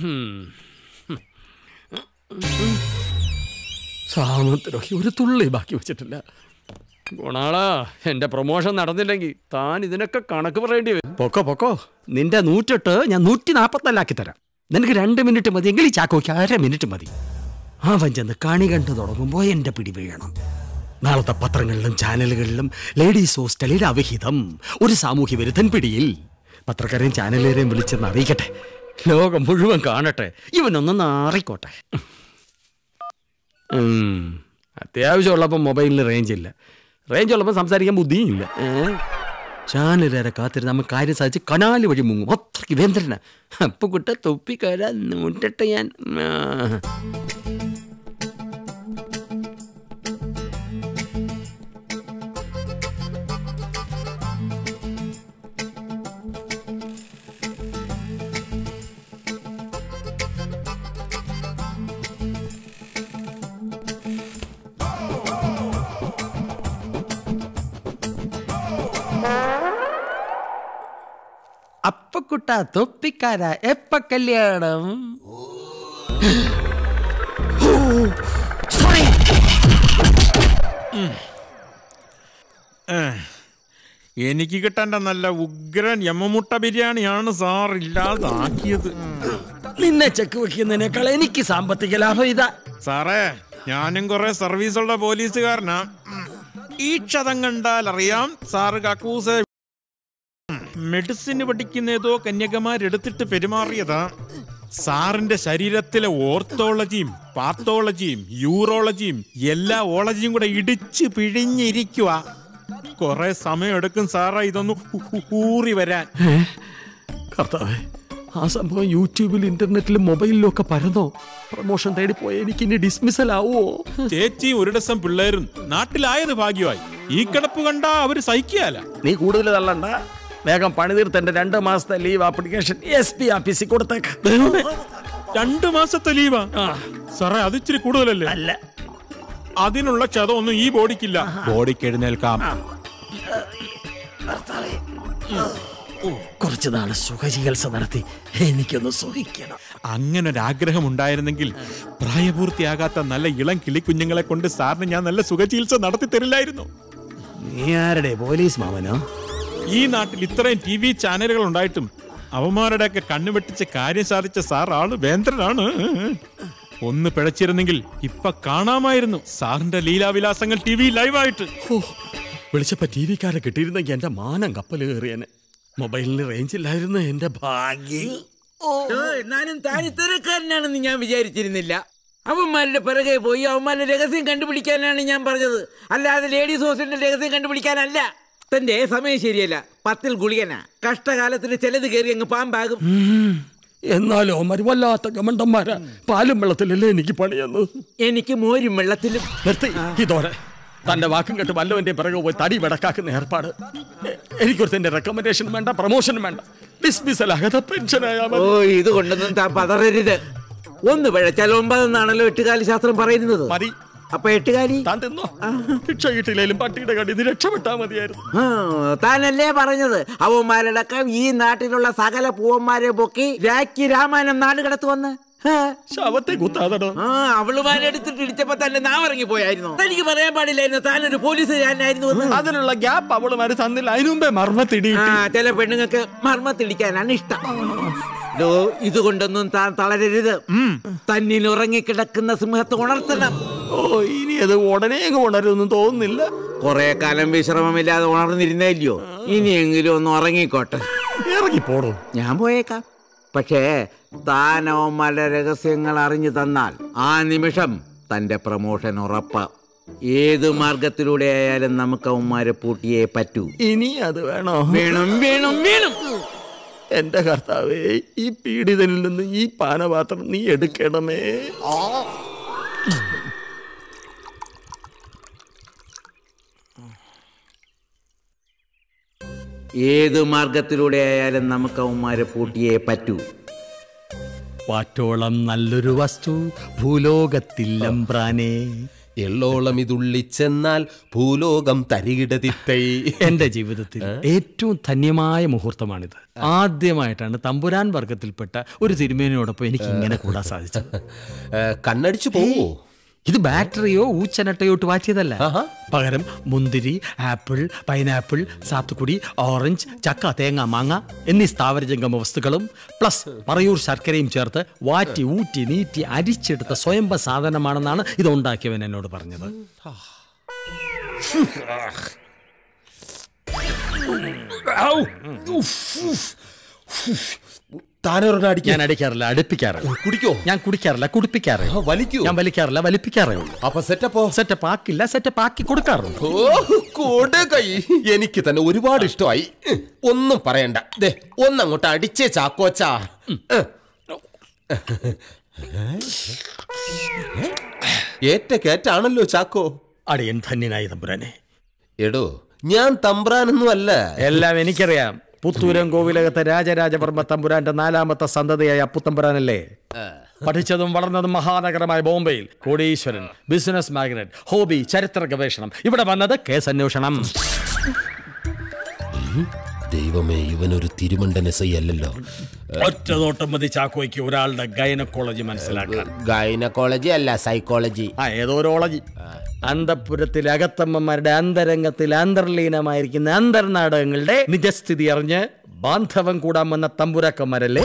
സാമദ്രോഹി ഒരു തുള്ളി ബാക്കി വെച്ചിട്ടില്ല ഗുണാളാ എന്റെ പ്രൊമോഷൻ നടന്നില്ലെങ്കിൽ താൻ ഇതിനൊക്കെ കണക്ക് പറയേണ്ടി വരും പൊക്കോ പൊക്കോ നിന്റെ നൂറ്റെട്ട് ഞാൻ നൂറ്റി നാപ്പത്തല്ലാക്കി തരാം നിനക്ക് രണ്ട് മിനിറ്റ് മതി എങ്കിൽ ഈ ചാക്കോയ്ക്ക് അര മിനിറ്റ് മതി അവൻ ചെന്ന് കണി കണ്ടു തുടങ്ങുമ്പോൾ എന്റെ പിടി വീഴണം നാളത്തെ പത്രങ്ങളിലും ചാനലുകളിലും ലേഡീസ് ഹോസ്റ്റലിൽ അവിഹിതം ഒരു സാമൂഹ്യ വിരുദ്ധൻ പിടിയിൽ പത്രക്കാരെയും ചാനലുകാരെയും വിളിച്ചെന്ന് അറിയിക്കട്ടെ ലോകം മുഴുവൻ കാണട്ടെ ഇവനൊന്ന് നാറിക്കോട്ടെ ഉം. അത്യാവശ്യമുള്ളപ്പോൾ മൊബൈലിൽ റേഞ്ച് ഇല്ല റേഞ്ച് ഉള്ളപ്പോൾ സംസാരിക്കാൻ ബുദ്ധിയും ഇല്ല ചാനലേറെ കാത്തിരുന്ന് നമ്മൾ കാര്യം സാധിച്ച് കനാല് വഴി മുങ്ങും അത്രയ്ക്ക് വേന്ദ്രന അപ്പൊ കുട്ട തൊപ്പിക്കാരാ നൂറ്റിട്ട് ഞാൻ ആ. അപ്പക്കുട്ട തൊപ്പിക്കാര എപ്പ കല്യാണം എനിക്ക് കിട്ടേണ്ട നല്ല ഉഗ്രൻ യമമുട്ട ബിരിയാണിയാണ് സാർ ഇല്ലാതാക്കിയത് നിന്നെ ചെക്ക് വെക്കുന്നതിനേക്കാൾ എനിക്ക് സാമ്പത്തിക ലാഭം ഇതാ സാറേ ഞാനും കുറെ സർവീസുള്ള പോലീസുകാരനാ ഉം. ഈ ക്ഷതം കണ്ടാൽ അറിയാം സാറ് കക്കൂസ് മെഡിസിന് പഠിക്കുന്ന ഏതോ കന്യകമാരെടുത്തിട്ട് പെരുമാറിയതാ സാറിന്റെ ശരീരത്തിലെ ഓർത്തോളജിയും പാത്തോളജിയും യൂറോളജിയും എല്ലാ ഓളജിയും കൂടെ ഇടിച്ച് പിഴിഞ്ഞിരിക്കുക കുറെ സമയം എടുക്കും സാറാ ഇതൊന്ന് ഊ- ഊ- ഊറി വരാൻ കർത്താവേ ആ സംഭവം യൂട്യൂബിൽ ഇന്റർനെറ്റിലും മൊബൈലിലും ഒക്കെ പരന്നോ പ്രൊമോഷൻ തേടിപ്പോയ എനിക്ക് ഇനി ഡിസ്മിസൽ ആവോ ചേച്ചിയും ഒരു ഡസം പിള്ളേരും നാട്ടിലായത് ഭാഗ്യമായി ഈ കിടപ്പ് കണ്ടാ അവര് സഹിക്കുകയല്ല നീ കൂടുതൽ തള്ളണ്ട വേഗം പണി തീർത്ത് എന്റെ രണ്ട് മാസത്തെ ലീവ് ആപ്ലിക്കേഷൻ എസ് പി ഓഫീസിൽ കൊടുത്തേക്ക് രണ്ടു മാസത്തെ ലീവാ സാറേ അത് ഇച്ചിരി കൂടുതലല്ലേ അല്ല അതിനുള്ള ക്ഷതമൊന്നും ഈ ബോഡിക്കില്ല ബോഡിക്ക് എഴുന്നേൽക്കാം കുറച്ചു നാള് സുഖചികിത്സ നടത്തി എനിക്കൊന്ന് സുഖിക്കണം അങ്ങനെ ഒരു ആഗ്രഹം ഉണ്ടായിരുന്നെങ്കിൽ പ്രായപൂർത്തിയാകാത്ത നല്ല ഇളം കിളിക്കുഞ്ഞുങ്ങളെ കൊണ്ട് സാറിന് ഞാൻ നല്ല സുഖചികിത്സ നടത്തി തരില്ലായിരുന്നു നീ ആരുടെ പോലീസ് മാമനോ ഈ നാട്ടിൽ ഇത്രയും ടി വി ചാനലുകൾ ഉണ്ടായിട്ടും അവന്മാരുടെയൊക്കെ കണ്ണു വെട്ടിച്ച് കാര്യം സാധിച്ച സാർ ആള് വേന്ദ്രനാണ് ഒന്ന് പിഴച്ചിരുന്നെങ്കിൽ ഇപ്പൊ കാണാമായിരുന്നു സാറിന്റെ ലീലാവിലാസങ്ങൾ ടി വി ലൈവായിട്ട് വിളിച്ചപ്പോ ടി വിക്കാരെ കിട്ടിയിരുന്നെങ്കിൽ എന്റെ മാനം കപ്പൽ കയറിയനെ മൊബൈലിന് റേഞ്ച് ഇല്ലായിരുന്നു എന്റെ ഭാഗ്യം ഓ, എന്നാലും താൻ ഇത്തരക്കാരനാണെന്ന് ഞാൻ വിചാരിച്ചിരുന്നില്ല അവന്മാരുടെ പിറകെ പോയി അവന്മാരുടെ രഹസ്യം കണ്ടുപിടിക്കാനാണ് ഞാൻ പറഞ്ഞത് അല്ലാതെ ലേഡീസ് ഹോസ്റ്റലിന്റെ രഹസ്യം കണ്ടുപിടിക്കാനല്ല തന്റെ സമയം ശരിയല്ല പത്തിൽ ഗുളികനാ കഷ്ടകാലത്തിന് ചിലത് കയറി അങ്ങ് പാമ്പാകും എന്നാലും അവന്മാര് വല്ലാത്ത ഗമണ്ടന്മാരാ പാലും വെള്ളത്തിലല്ലേ എനിക്ക് പണിയെന്ന് എനിക്ക് മോരും വെള്ളത്തിലും നിർത്തി ഇതോടെ തന്റെ വാക്കും കേട്ട് വല്ലവന്റെ പിറകെ പോയി തടി വെടക്കാക്കുന്ന ഏർപ്പാട് എ- എനിക്കൊരുത്തന്റെ റെക്കമെൻഡേഷൻ വേണ്ട പ്രൊമോഷനും വേണ്ട ഡിസ്മിസൽ ആകാതെ പെൻഷനായാ ഓ മതി ഇത് കൊണ്ടൊന്നും താൻ പതറരുത് ഒന്ന് പിഴച്ചാൽ ഒമ്പതെന്നാണല്ലോ എട്ടുകാലി ശാസ്ത്രം പറയുന്നത് മതി അപ്പൊ എട്ടുകാലി താൻ തിന്നോ ഭിക്ഷ കിട്ടിയില്ലേലും പട്ടിയുടെ കടി ഇത് രക്ഷപ്പെട്ടാ മതിയായിരുന്നു ആ, താനല്ലേ പറഞ്ഞത് അവന്മാരടക്കം ഈ നാട്ടിലുള്ള സകല പൂവന്മാരെ പൊക്കി രാഖി രാമായണം നാട് കടത്തുവന്ന് ശവത്തെ കുത്താതടോ ആ അവള് വാലെടുത്തിട്ട് ഇടിച്ചപ്പോ തന്നെ നാം ഇറങ്ങി പോയായിരുന്നു തനിക്ക് പറയാൻ പാടില്ലായിരുന്നു താനൊരു പോലീസുകാരനായിരുന്നു എന്ന്. അതിനുള്ള ഗ്യാപ്പ് അവളുമാര് തന്നില്ല അതിനു മുമ്പേ മർമ്മത്തിടി ആ ചില പെണ്ണുങ്ങൾക്ക് മർമ്മത്തിടിക്കാനാണ് ഇഷ്ടം ദോ, ഇതുകൊണ്ടൊന്നും താൻ തളരരുത് തന്നിൽ ഉറങ്ങിക്കിടക്കുന്ന സിംഹത്തെ ഉണർത്തണം ഓ ഇനി അത് ഉടനെ അങ്ങ് ഉണരുമെന്ന് തോന്നുന്നില്ല കുറെ കാലം വിശ്രമമില്ലാതെ ഉണർന്നിരുന്നില്ലയോ ഇനിയെങ്കിലും ഒന്ന് ഉറങ്ങിക്കോട്ടെ ഇറങ്ങി പോടോ ഞാൻ പോയേക്കാം പക്ഷേ താനവന്മാരുടെ രഹസ്യങ്ങൾ അറിഞ്ഞു തന്നാൽ ആ നിമിഷം തന്റെ പ്രമോഷൻ ഉറപ്പ് ഏത് മാർഗത്തിലൂടെ ആയാലും നമുക്ക് അവന്മാരെ പൂട്ടിയേ പറ്റൂ ഇനി അത് വേണോ വേണം വേണം വേണം എന്റെ കർത്താവേ ഈ പീഡിതനിൽ നിന്ന് ഈ പാനപാത്രം നീ എടുക്കണമേ ആ ഏത് മാർഗത്തിലൂടെ ആയാലും നമുക്ക് അവന്മാരെ പൂട്ടിയേ പറ്റൂ പാറ്റോളം നല്ലൊരു വസ്തു ഭൂലോകത്തില്ലംപ്രാനേ എള്ളോളം ഇതുള്ളിച്ചെന്നാൽ ഭൂലോകം തരികിടതിത്തൈ എന്റെ ജീവിതത്തിൽ ഏറ്റവും ധന്യമായ മുഹൂർത്തമാണിത് ആദ്യമായിട്ടാണ് തമ്പുരാൻ വർഗത്തിൽപ്പെട്ട ഒരു തിരുമേനയോടൊപ്പം എനിക്ക് ഇങ്ങനെ കൂടാൻ സാധിച്ചത് കണ്ണടിച്ചു പോവോ ഇത് ബാറ്ററിയോ ഊച്ചനട്ടയോ ഇട്ട് മാറ്റിയതല്ല പകരം മുന്തിരി ആപ്പിൾ പൈനാപ്പിൾ സാത്തുക്കുടി ഓറഞ്ച് ചക്ക തേങ്ങ മാങ്ങ എന്നീ സ്ഥാവരജംഗമ വസ്തുക്കളും പ്ലസ് പറയൂർ ശർക്കരയും ചേർത്ത് വാറ്റി ഊറ്റി നീറ്റി അരിച്ചെടുത്ത സ്വയംഭ സാധനമാണെന്നാണ് ഇത് ഉണ്ടാക്കിയവൻ എന്നോട് പറഞ്ഞത് ഞാൻ അടിക്കാറില്ല അടുപ്പിക്കാറില്ല കുടിക്കോ ഞാൻ കുടിക്കാറില്ല കുടിപ്പിക്കാറേ വലിക്കൂ ഞാൻ വലിക്കാറില്ല വലിപ്പിക്കാറേ ഉള്ളൂ അപ്പൊ സെറ്റപ്പോ സെറ്റപ്പ് ആക്കില്ല സെറ്റപ്പ് ആക്കി കൊടുക്കാറുണ്ട് ഓ കൊടുകൈ എനിക്ക് തന്നെ ഒരുപാട് ഇഷ്ടമായി ഒന്നും പറയണ്ട ദേ ഒന്നങ്ങോട്ട് അടിച്ചേ ചാക്കോച്ചാ ഏറ്റ കേറ്റാണല്ലോ ചാക്കോ അടിയൻ ധന്യനായി തമ്പുരാനെ എടോ ഞാൻ തമ്പ്രാനൊന്നും അല്ല എല്ലാം എനിക്കറിയാം പുത്തൂരം കോവിലകത്തെ രാജരാജവർമ്മ തമ്പുരാന്റെ നാലാമത്തെ സന്തതിയായ അപ്പുത്തമ്പുരാനല്ലേ പഠിച്ചതും വളർന്നതും മഹാനഗരമായ ബോംബെയിൽ കോടീശ്വരൻ ബിസിനസ് മാഗ്നറ്റ് ഹോബി ചരിത്ര ഗവേഷണം ഇവിടെ വന്നത് കേസ് അന്വേഷണം ദൈവമേ ഇവനൊരു തിരുമണ്ടൻ എസ് ഐ അല്ലല്ലോ ഒറ്റ നോട്ടം മതി ചാക്കോയ്ക്ക് ഒരാളുടെ ഗൈനക്കോളജി മനസ്സിലാക്കാൻ ഗൈനക്കോളജി അല്ല സൈക്കോളജി ആ ഏതോ ഓളജി അന്തപുരത്തിലെ അകത്തമ്മമാരുടെ അന്തരംഗത്തിൽ അന്തർലീനമായിരിക്കുന്ന അന്തർനാടകങ്ങളുടെ നിജസ്ഥിതി അറിഞ്ഞ് ബാന്ധവം കൂടാൻ വന്ന തമ്പുരാക്കന്മാരല്ലേ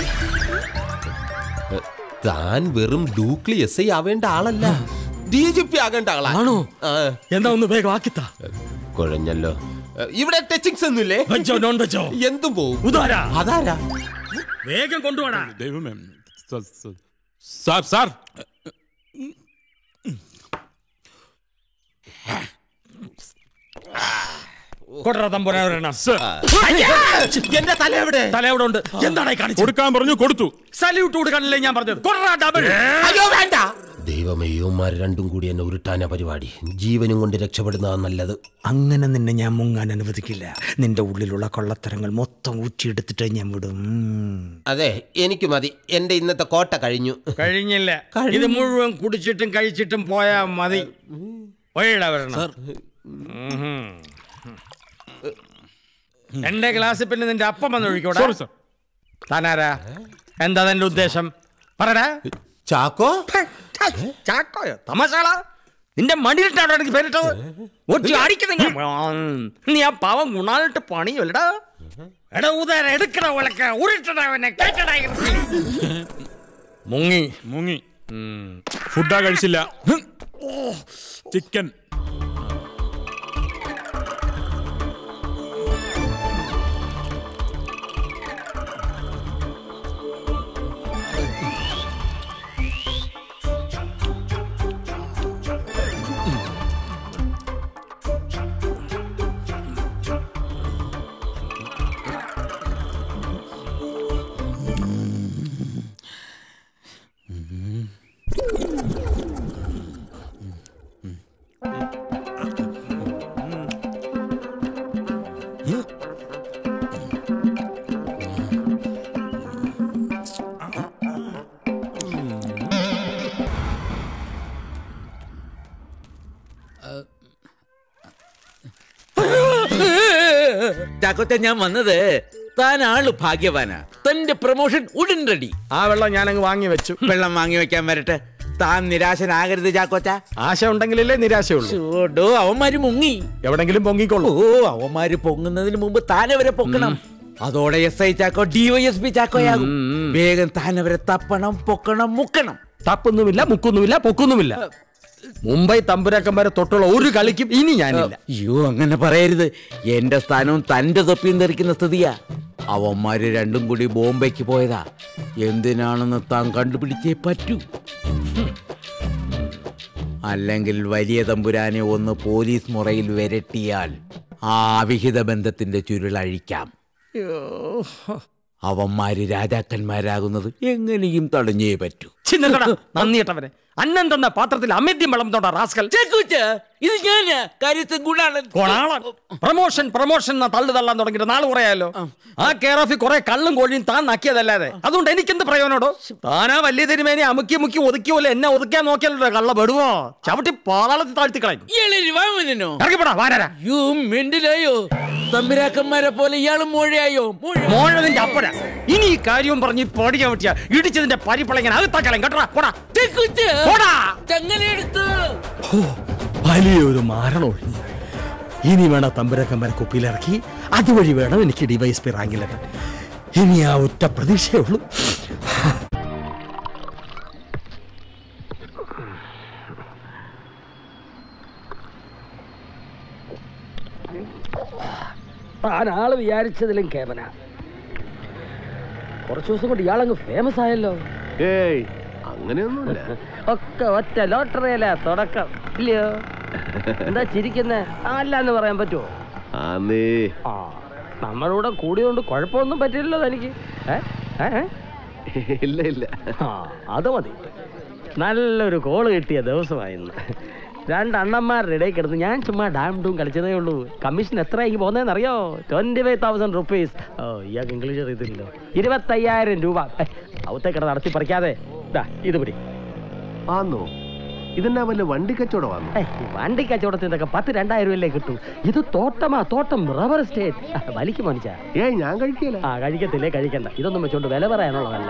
താൻ വെറും ഡൂക്ലി എസ് ഐ ആവേണ്ട ആളല്ല ഡി ജി പി ആകേണ്ട ആളാ ആണോ എന്താ ഒന്ന് വേഗം ആക്കിത്താ കുഴഞ്ഞല്ലോ ഇവിടെ ടച്ചിങ്സ് ഒന്നുമില്ലേ വെച്ചോ നോൺ വെച്ചോ എന്തും പോവും ഉദാരാ അതാരാ വേഗം കൊണ്ടുപോടാ ദൈവമേ സാർ സാർ കൊടറ തമ്പുരാൻ ഒരെണ്ണം. എന്റെ തല എവിടെ തല എവിടെ ഉണ്ട് എന്താണ് ഈ കാണിച്ചത് കൊടുക്കാൻ പറഞ്ഞു കൊടുത്തു സല്യൂട്ട് കൊടുക്കാനല്ലേ ഞാൻ പറഞ്ഞത് കൊടറ ഡബിൾ അയ്യോ വേണ്ട ദൈവമേ യുവന്മാർ രണ്ടും കൂടി എന്നെ ഉരുട്ടാന പരിപാടി ജീവനും കൊണ്ട് രക്ഷപ്പെടുന്നതാ നല്ലത് അങ്ങനെ നിന്നെ ഞാൻ മുങ്ങാൻ അനുവദിക്കില്ല നിന്റെ ഉള്ളിലുള്ള കൊള്ളത്തരങ്ങൾ മൊത്തം ഊറ്റിയെടുത്തിട്ട് ഞാൻ വിടും അതെ എനിക്ക് മതി എന്റെ ഇന്നത്തെ കോട്ട കഴിഞ്ഞു കഴിഞ്ഞില്ല ഇത് മുഴുവൻ കുടിച്ചിട്ടും കഴിച്ചിട്ടും പോയാ മതി വഴിയിടാ വരണം ഉഹും. എന്റെ ക്ലാസ്സിൽ പിന്നെ നിന്റെ അപ്പം വന്ന് ഒഴിക്കോടാ Sorry, sir. താനാരാ എന്താ നിന്റെ ഉദ്ദേശം പറടാ ചാക്കോ ചാക്കോയോ തമാശകളാ നിന്റെ മടിയിട്ടാണോ എനിക്ക് പേരിട്ടത് ഒറ്റ അടിക്കുന്ന നീ ആ പാവം ഗുണാലിട്ട് പണിയല്ലടാ എടാ ഉദാര എടുക്കട ഉലക്ക ഉരുട്ടടവനെ കേട്ടടാ മുങ്ങി മുങ്ങി ഫുഡാ കഴിച്ചില്ല ചിക്കൻ ചാക്കോച്ച ഞാൻ വന്നത് താൻ ആള് ഭാഗ്യവാനാ തന്റെ പ്രൊമോഷൻ ഉടൻ റെഡി ആ വെള്ളം ഞാൻ അങ്ങ് വാങ്ങി വെച്ചു വെള്ളം വാങ്ങി വെക്കാൻ വരട്ടെ താൻ നിരാശനാകരുത് ചാക്കോച്ച ആശ ഉണ്ടെങ്കിലല്ലേ നിരാശയുള്ളൂ ചൂടോ അവന്മാര് മുങ്ങി എവിടെങ്കിലും പൊങ്ങിക്കോളൂ ഓ അവന്മാര് പൊങ്ങുന്നതിന് മുമ്പ് താൻ അവരെ പൊക്കണം അതോടെ എസ് ഐ ചാക്കോ ഡിവൈഎസ്പി ചാക്കോയാകും വേഗം താൻ അവരെ തപ്പണം പൊക്കണം മുക്കണം തപ്പൊന്നുമില്ല മുക്കൊന്നുമില്ല പൊക്കൊന്നുമില്ല മുംബൈ തമ്പുരാക്കന്മാരെ തൊട്ടുള്ള ഒരു കളിക്കും ഇനി ഞാനില്ല അയ്യോ അങ്ങനെ പറയരുത് എന്റെ സ്ഥാനവും തന്റെ തൊപ്പിയും ധരിക്കുന്ന സ്ഥിതിയാ അവന്മാര് രണ്ടും കൂടി ബോംബെക്ക് പോയതാ എന്തിനാണെന്ന് താൻ കണ്ടുപിടിച്ചേ പറ്റൂ ഹും. അല്ലെങ്കിൽ വലിയ തമ്പുരാനെ ഒന്ന് പോലീസ് മുറയിൽ വിരട്ടിയാൽ ആ അവിഹിത ബന്ധത്തിന്റെ ചുരുളഴിക്കാം അവന്മാര് രാജാക്കന്മാരാകുന്നത് എങ്ങനെയും തടഞ്ഞേ പറ്റൂ ചിന്നക്കട നന്ദിയിട്ടവനെ അന്നം തന്ന പാത്രത്തിൽ അമിത്യം വിളമ്പത്തോണ്ട റാസ്കൽ ഇത് ഞാനാ കാര്യത്തിൽ ഗുണാളൻ കൊണാളൻ പ്രൊമോഷൻ പ്രൊമോഷൻ എന്നാ തള്ളു തള്ളാൻ തുടങ്ങിയിട്ട് നാളെ കുറയാലോ ആ കെയർ ഓഫിൽ കുറെ കള്ളും കോഴിയും താൻ നക്കിയതല്ലാതെ അതുകൊണ്ട് എനിക്കെന്ത് പ്രയോജനോടോ താനാ വലിയ തിരുമേനെ അമുക്കി മുക്കി ഒതുക്കി പോലെ എന്നെ ഒതുക്കാൻ നോക്കിയല്ലോ കള്ള പെടുവോ ചവിട്ടി പാതാളത്തിൽ താഴ്ത്തി കളയും വാമനോ ഇറങ്ങിപ്പോടാ വാരാ യു മെന്റിലായോ തമ്പുരാക്കന്മാരെ പോലെ ഇയാളും മോഴയായോ മോഴതിന്റെ അപ്പഴ ഇനി ഈ കാര്യവും പറഞ്ഞ് പൊടി ചവിട്ടിയ ഇടിച്ചതിന്റെ പരിപ്പളങ്ങനെ അകത്താക്കളയും കേട്ടോ പോടാ പോടാ ചങ്ങലെടുത്ത് ഹോ, വലിയൊരു മാരണം ഒഴിഞ്ഞു ഇനി വേണം തമ്പുരക്കമ്പരെ കുപ്പിയിലിറക്കി അതുവഴി വേണം എനിക്ക് ഡിവൈസ് പി റാങ്കിലെത്താൻ ഇനി ആ ഒറ്റ പ്രതീക്ഷയേ ഉള്ളൂ താൻ ആള് വിചാരിച്ചതിലും കേമന കുറച്ചു ദിവസം കൊണ്ട് ഇയാളങ്ങ് ഫേമസ് ആയല്ലോ ഏയ് അങ്ങനെയൊന്നുമില്ല ഒക്കെ ഒറ്റ ലോട്ടറിയല്ല തുടക്കം ഇല്ലയോ എന്താ ചിരിക്കുന്നേ അല്ല എന്ന് പറയാൻ പറ്റുമോ ആന്നേ ആ നമ്മളിവിടെ കൂടിയോണ്ട് കുഴപ്പമൊന്നും പറ്റില്ലല്ലോ തനിക്ക് ഏ? ഏ? ഏ? ഇല്ല ഇല്ല ആ അത് മതി നല്ലൊരു കോള് കിട്ടിയ ദിവസമായിരുന്നു രണ്ട് അണ്ണന്മാരുടെ ഇടയിൽ കിടന്ന് ഞാൻ ചുമ്മാ ഡാം ഡൂം കളിച്ചതേ ഉള്ളൂ കമ്മീഷൻ എത്ര എനിക്ക് പോകുന്നതെന്ന് അറിയോ ട്വന്റി ഫൈവ് തൗസൻഡ് റുപ്പീസ് ഓ ഇയാൾക്ക് ഇംഗ്ലീഷ് അറിയത്തില്ലല്ലോ ഇരുപത്തയ്യായിരം രൂപ ഏ, അവത്തെ കിടന്ന് നടത്തി പറിക്കാതെ ദാ ഇത് പിടി ആന്നോ ഇതെന്നാ വല്ല വണ്ടി കച്ചവടമാണോ ഏയ്, വണ്ടി കച്ചവടത്തിൽ നിന്നൊക്കെ പത്ത് രണ്ടായിരം രൂപയല്ലേ കിട്ടൂ ഇത് തോട്ടമാ തോട്ടം റബ്ബർ സ്റ്റേറ്റ് വലിക്കും മോനിച്ച ഏയ് ഞാൻ കഴിക്കില്ല ആ കഴിക്കത്തില്ലേ കഴിക്കണ്ട ഇതൊന്നും വെച്ചോണ്ട് വില പറയാനുള്ളതല്ല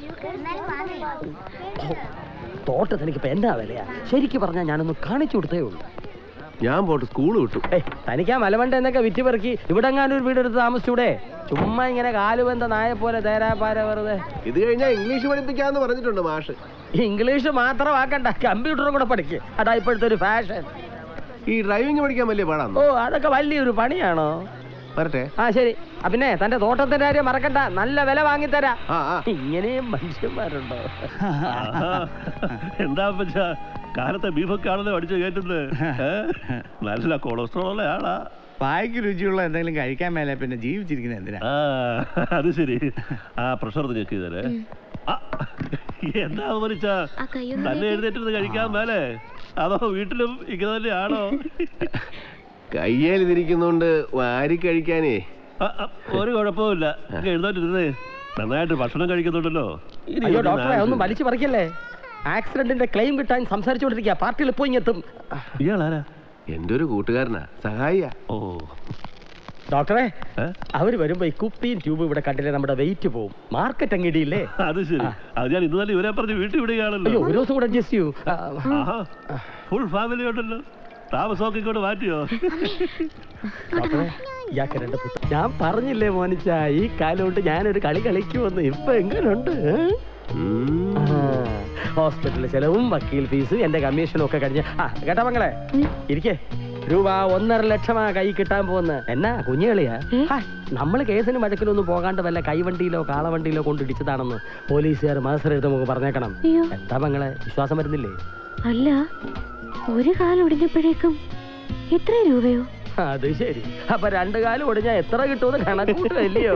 ഓ, തോട്ടത്തിന് എനിക്കിപ്പോ എന്താ വിലയാ ശരിക്കും പറഞ്ഞാൽ ഞാനൊന്ന് കാണിച്ചു കൊടുത്തേ ഉള്ളൂ ഞാൻ പോട്ട് സ്കൂൾ വിട്ടു ഏയ് തനിക്ക് ആ മലമണ്ട എന്നൊക്കെ വിറ്റ് പെറുക്കി ഇവിടെ എങ്ങാനും ഒരു വീടെടുത്ത് താമസിച്ചൂടെ ചുമ്മാ ഇങ്ങനെ കാലുബന്ധ നായ പോലെ തേരാപ്പാര വെറുതെ ഇത് കഴിഞ്ഞാൽ ഇംഗ്ലീഷ് പഠിപ്പിക്കാന്ന് പറഞ്ഞിട്ടുണ്ട് മാഷ് ഇംഗ്ലീഷ് മാത്രമാക്കണ്ട കമ്പ്യൂട്ടറും കൂടെ പഠിക്ക് അതാ ഇപ്പോഴത്തെ ഒരു ഫാഷൻ ഈ ഡ്രൈവിംഗ് പഠിക്കാൻ വലിയ പാടാണോ ഓ അതൊക്കെ വലിയൊരു പണിയാണോ വരട്ടെ ആ ശരി ആ, പിന്നെ തന്റെ തോട്ടത്തിന്റെ കാര്യം മറക്കണ്ട നല്ല വില വാങ്ങിത്തരാ ആ ആ ഇങ്ങനെയും മനുഷ്യന്മാരുണ്ടോ എന്താ പറ്റ കാലത്തെ ബീഫൊക്കെ ആണല്ലോ അടിച്ചു കയറ്റുന്നത് ഏ? നല്ല കൊളസ്ട്രോൾ ഉള്ള ആളാ വായിക്ക് രുചിയുള്ള എന്തെങ്കിലും കഴിക്കാൻ മേലെ പിന്നെ ജീവിച്ചിരിക്കുന്നത് എന്തിനാ ആ അത് ശരി ആ പ്രഷർ ഒന്ന് ചെക്ക് ചെയ്തേ എന്താ മരിച്ച തന്നെ എഴുന്നേറ്റിരുന്ന് കഴിക്കാൻ മേലെ അതോ വീട്ടിലും ഇങ്ങനെ തന്നെയാണോ കയ്യേൽ ഇതിരിക്കുന്നോണ്ട് വാരി കഴിക്കാനേ ആ, ആ, ഒരു കുഴപ്പമില്ല ഇങ്ങ് എഴുന്നേറ്റിരുന്നേ നന്നായിട്ട് ഭക്ഷണം കഴിക്കുന്നുണ്ടല്ലോ ഇനി അയ്യോ ഒരു ഡോക്ടറെ നാല് ഒന്നും വലിച്ചു പറിക്കല്ലേ ആക്സിഡന്റിന്റെ ക്ലെയിം കിട്ടാൻ സംസാരിച്ചുകൊണ്ടിരിക്കുക പാർട്ടിയിൽ പോയി ഇങ്ങെത്തും ഇയാളാരാ എന്റെ ഒരു കൂട്ടുകാരനാ സഹായിയാ ഓ ഡോക്ടറെ അവര് വരുമ്പോ ഈ കുപ്പിയും ട്യൂബും ഇവിടെ കണ്ടില്ലേ നമ്മുടെ വെയിറ്റ് പോവും മാർക്കറ്റ് അങ്ങിടിയില്ലേ അത് ശരി അത് ഞാൻ ഇന്ന് തന്നെ ഇവരെ പറഞ്ഞ് വീട്ടിൽ അയ്യോ വിടുകയാണല്ലോ ഒരു ദിവസം കൂടെ അഡ്ജസ്റ്റ് ചെയ്യൂ ആ, ഫുൾ ഫാമിലി ഉണ്ടല്ലോ താമസമൊക്കെ ഇങ്ങോട്ട് മാറ്റിയോ ഡോക്ടറെ ഇയാൾക്ക് രണ്ട് പുസ്ത- ഞാൻ പറഞ്ഞില്ലേ മോനിച്ച ഈ കാലം കൊണ്ട് ഞാനൊരു കളി കളിക്കുമെന്ന് ഇപ്പൊ എങ്ങനുണ്ട് ഏ? ആ, ഹോസ്പിറ്റലിലെ ചെലവും വക്കീൽ ഫീസ് എന്റെ കമ്മീഷനും ഒക്കെ കഴിഞ്ഞ് ആ കേട്ടാ മങ്ങളെ ഇരിക്കേ രൂപ ഒന്നര ലക്ഷമാ കൈ കിട്ടാൻ പോകുന്ന എന്നാ കുഞ്ഞുകളിയാ നമ്മൾ കേസിന് വഴക്കിനൊന്നും പോകാണ്ട് വല്ല കൈവണ്ടിയിലോ കാളവണ്ടിയിലോ കൊണ്ടിടിച്ചതാണെന്ന് പോലീസുകാർ മാസ്റ്റർ നമുക്ക് പറഞ്ഞേക്കണം അയ്യോ. എന്താ മങ്ങളെ വിശ്വാസം വരുന്നില്ലേ അല്ല ഒരു കാലം ഒടിഞ്ഞപ്പോഴേക്കും എത്ര രൂപയോ അത് ശരി അപ്പൊ രണ്ടു കാലം ഒടിഞ്ഞാ എത്ര കിട്ടുമെന്ന് കണക്കൂട്ടല്ലയോ